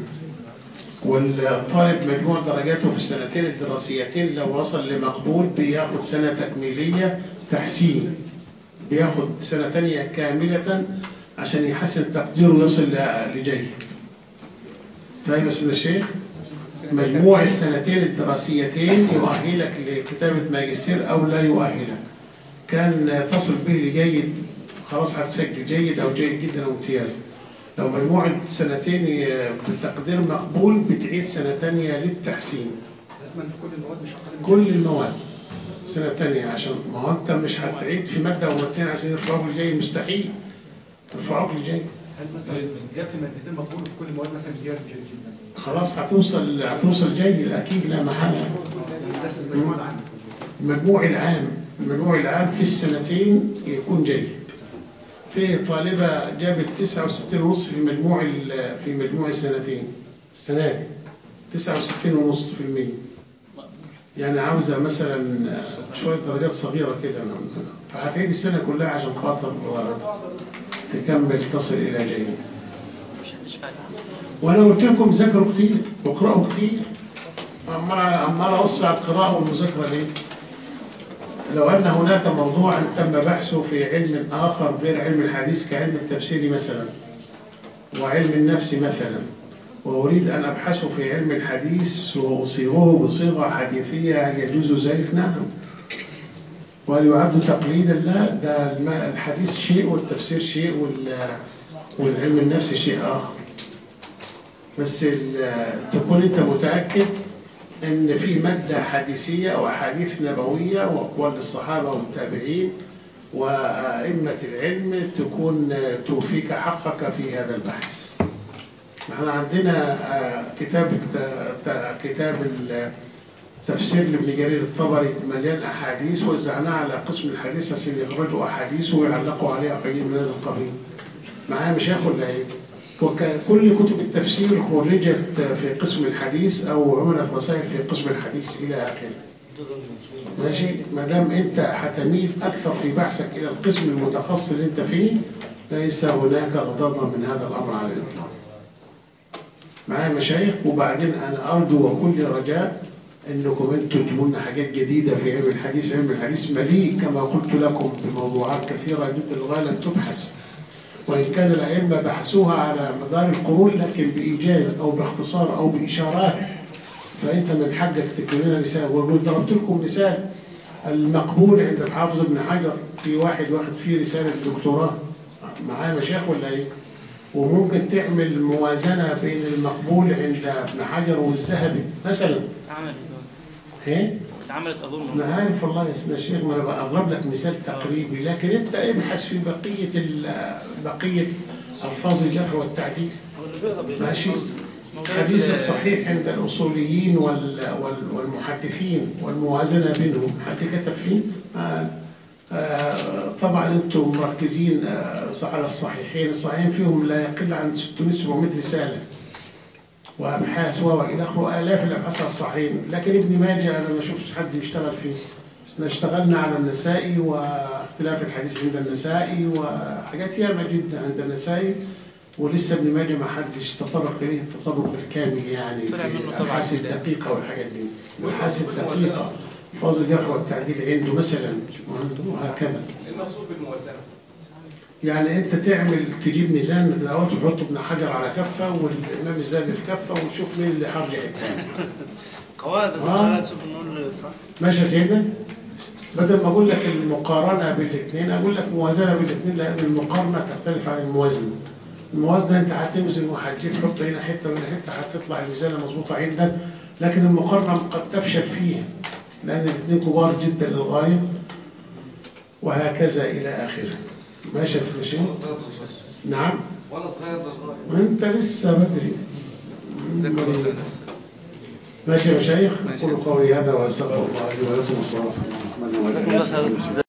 S2: والطالب مجموع درجاته في السنتين الدراسيتين لو وصل لمقبول بياخد سنة تكميلية تحسين بياخد سنة تانية كاملة عشان يحسن تقديره ويصل ل- لجيد فاهم يا سيدنا الشيخ؟ مجموع السنتين الدراسيتين يؤهلك لكتابة ماجستير أو لا يؤهلك كان تصل به لجيد خلاص هتسجل جيد أو جيد جدا أو امتياز لو مجموعة سنتين بتقدير مقبول بتعيد سنة تانية للتحسين
S6: لازم في كل المواد مش اقل من
S2: كل المواد سنة تانية عشان ما هو أنت مش هتعيد في مادة أو مادتين عشان يرفعوك لجاي مستحيل يرفعوك لجاي
S6: هل مثلا جاب في مادتين مقبول وفي كل المواد مثلا امتياز جيد جدا
S2: خلاص هتوصل هتوصل جيد أكيد لا محالة
S6: لازم المجموع العام
S2: المجموع العام المجموع العام في السنتين يكون جيد في طالبة جابت 69 ونص في مجموع ال- في مجموع السنتين السنة دي 69 ونص في المية يعني عاوزة مثلا شوية درجات صغيرة كده فهتعيد السنة كلها عشان خاطر تكمل تصل إلى جيد
S3: مش هتشفع
S2: وانا قلت لكم ذاكروا كتير واقرأوا كتير عمال عمال اوصي على القراءة والمذاكرة ليه؟ لو ان هناك موضوع تم بحثه في علم اخر غير علم الحديث كعلم التفسير مثلا وعلم النفس مثلا واريد ان ابحثه في علم الحديث واصيغه بصيغه حديثيه هل يجوز ذلك؟ نعم. وهل يعد تقليدا؟ لا ده الم- الحديث شيء والتفسير شيء وال- والعلم النفس شيء اخر. بس ال- تكون انت متاكد ان في ماده حديثيه او احاديث نبويه واقوال الصحابه والتابعين وائمه العلم تكون توفيك حقك في هذا البحث. احنا عندنا آه، كتاب ت- ت- كتاب ال- تفسير لابن جرير الطبري مليان احاديث وزعناه على قسم الحديث عشان يخرجوا احاديث ويعلقوا عليها قليل من هذا القبيل. معايا مش هياخد ولا ايه؟ وكل كتب التفسير خرجت في قسم الحديث او عملت رسائل في قسم الحديث الى اخره. ماشي؟ ما دام انت هتميل اكثر في بحثك الى القسم المتخصص اللي انت فيه ليس هناك غضاضه من هذا الامر على الاطلاق. معايا مشايخ وبعدين انا ارجو وكل رجاء انكم انتم تجيبوا لنا حاجات جديده في علم الحديث، علم الحديث مليء كما قلت لكم بموضوعات كثيره جدا لغايه لن تبحث. وان كان الائمه بحثوها على مدار القرون لكن بايجاز او باختصار او باشارات فانت من حقك تكتب لنا رساله وضربت لكم مثال المقبول عند الحافظ ابن حجر في واحد واخد فيه رساله دكتوراه معاه مشايخ ولا ايه؟ وممكن تعمل موازنه بين المقبول عند ابن حجر والذهبي مثلا
S3: اتعملت
S2: ايه؟
S3: اتعملت اظن
S2: انا عارف والله يا سيدنا الشيخ ما انا بضرب لك مثال تقريبي لكن انت ابحث في بقيه ال- بقيه الفاظ الجرح والتعديل ماشي الحديث الصحيح عند الاصوليين وال وال والمحدثين والموازنه بينهم حد كتب فيه آه آه طبعا انتم مركزين آه على الصحيحين الصحيحين فيهم لا يقل عن 600 700 رساله وابحاث والى اخره الاف الابحاث على الصحيحين لكن ابن ماجه انا ما شفتش حد يشتغل فيه احنا اشتغلنا على النسائي واختلاف الحديث عند النسائي وحاجات ياما جدا عند النسائي ولسه ابن ماجه ما حدش تطرق اليه التطرق الكامل يعني
S3: طلع
S2: في
S3: منه طبعا
S2: الابحاث الدقيقه والحاجات دي الابحاث الدقيقه فاظ الجرح والتعديل عنده مثلا وهكذا
S1: المقصود بالموازنه
S2: يعني انت تعمل تجيب ميزان دلوقتي وتحط ابن حجر على كفه والامام الذهبي في كفه وتشوف مين اللي هرجع الثاني
S9: قواعد
S2: آه.
S9: نشوف نقول صح
S2: ماشي يا سيدنا بدل ما اقول لك المقارنه بالاثنين اقول لك موازنه بالاثنين لان المقارنه تختلف عن الموازنه الموازنه انت هتوزن وهتجيب تحط هنا حته وهنا حته هتطلع الميزانه مظبوطه عندك لكن المقارنه قد تفشل فيها لان الاثنين كبار جدا للغايه وهكذا الى اخره ماشي يا سيدنا شيخ
S1: وانا صغير للغايه
S2: نعم
S1: وانا صغير للغايه
S2: انت لسه بدري
S4: ذكر الله نفسه
S2: ماشي يا مشايخ
S4: ماشي.
S2: قولوا قولي هذا واستغفر الله لي ولكم والصلاه والسلام على محمد وعلى اله وصحبه وسلم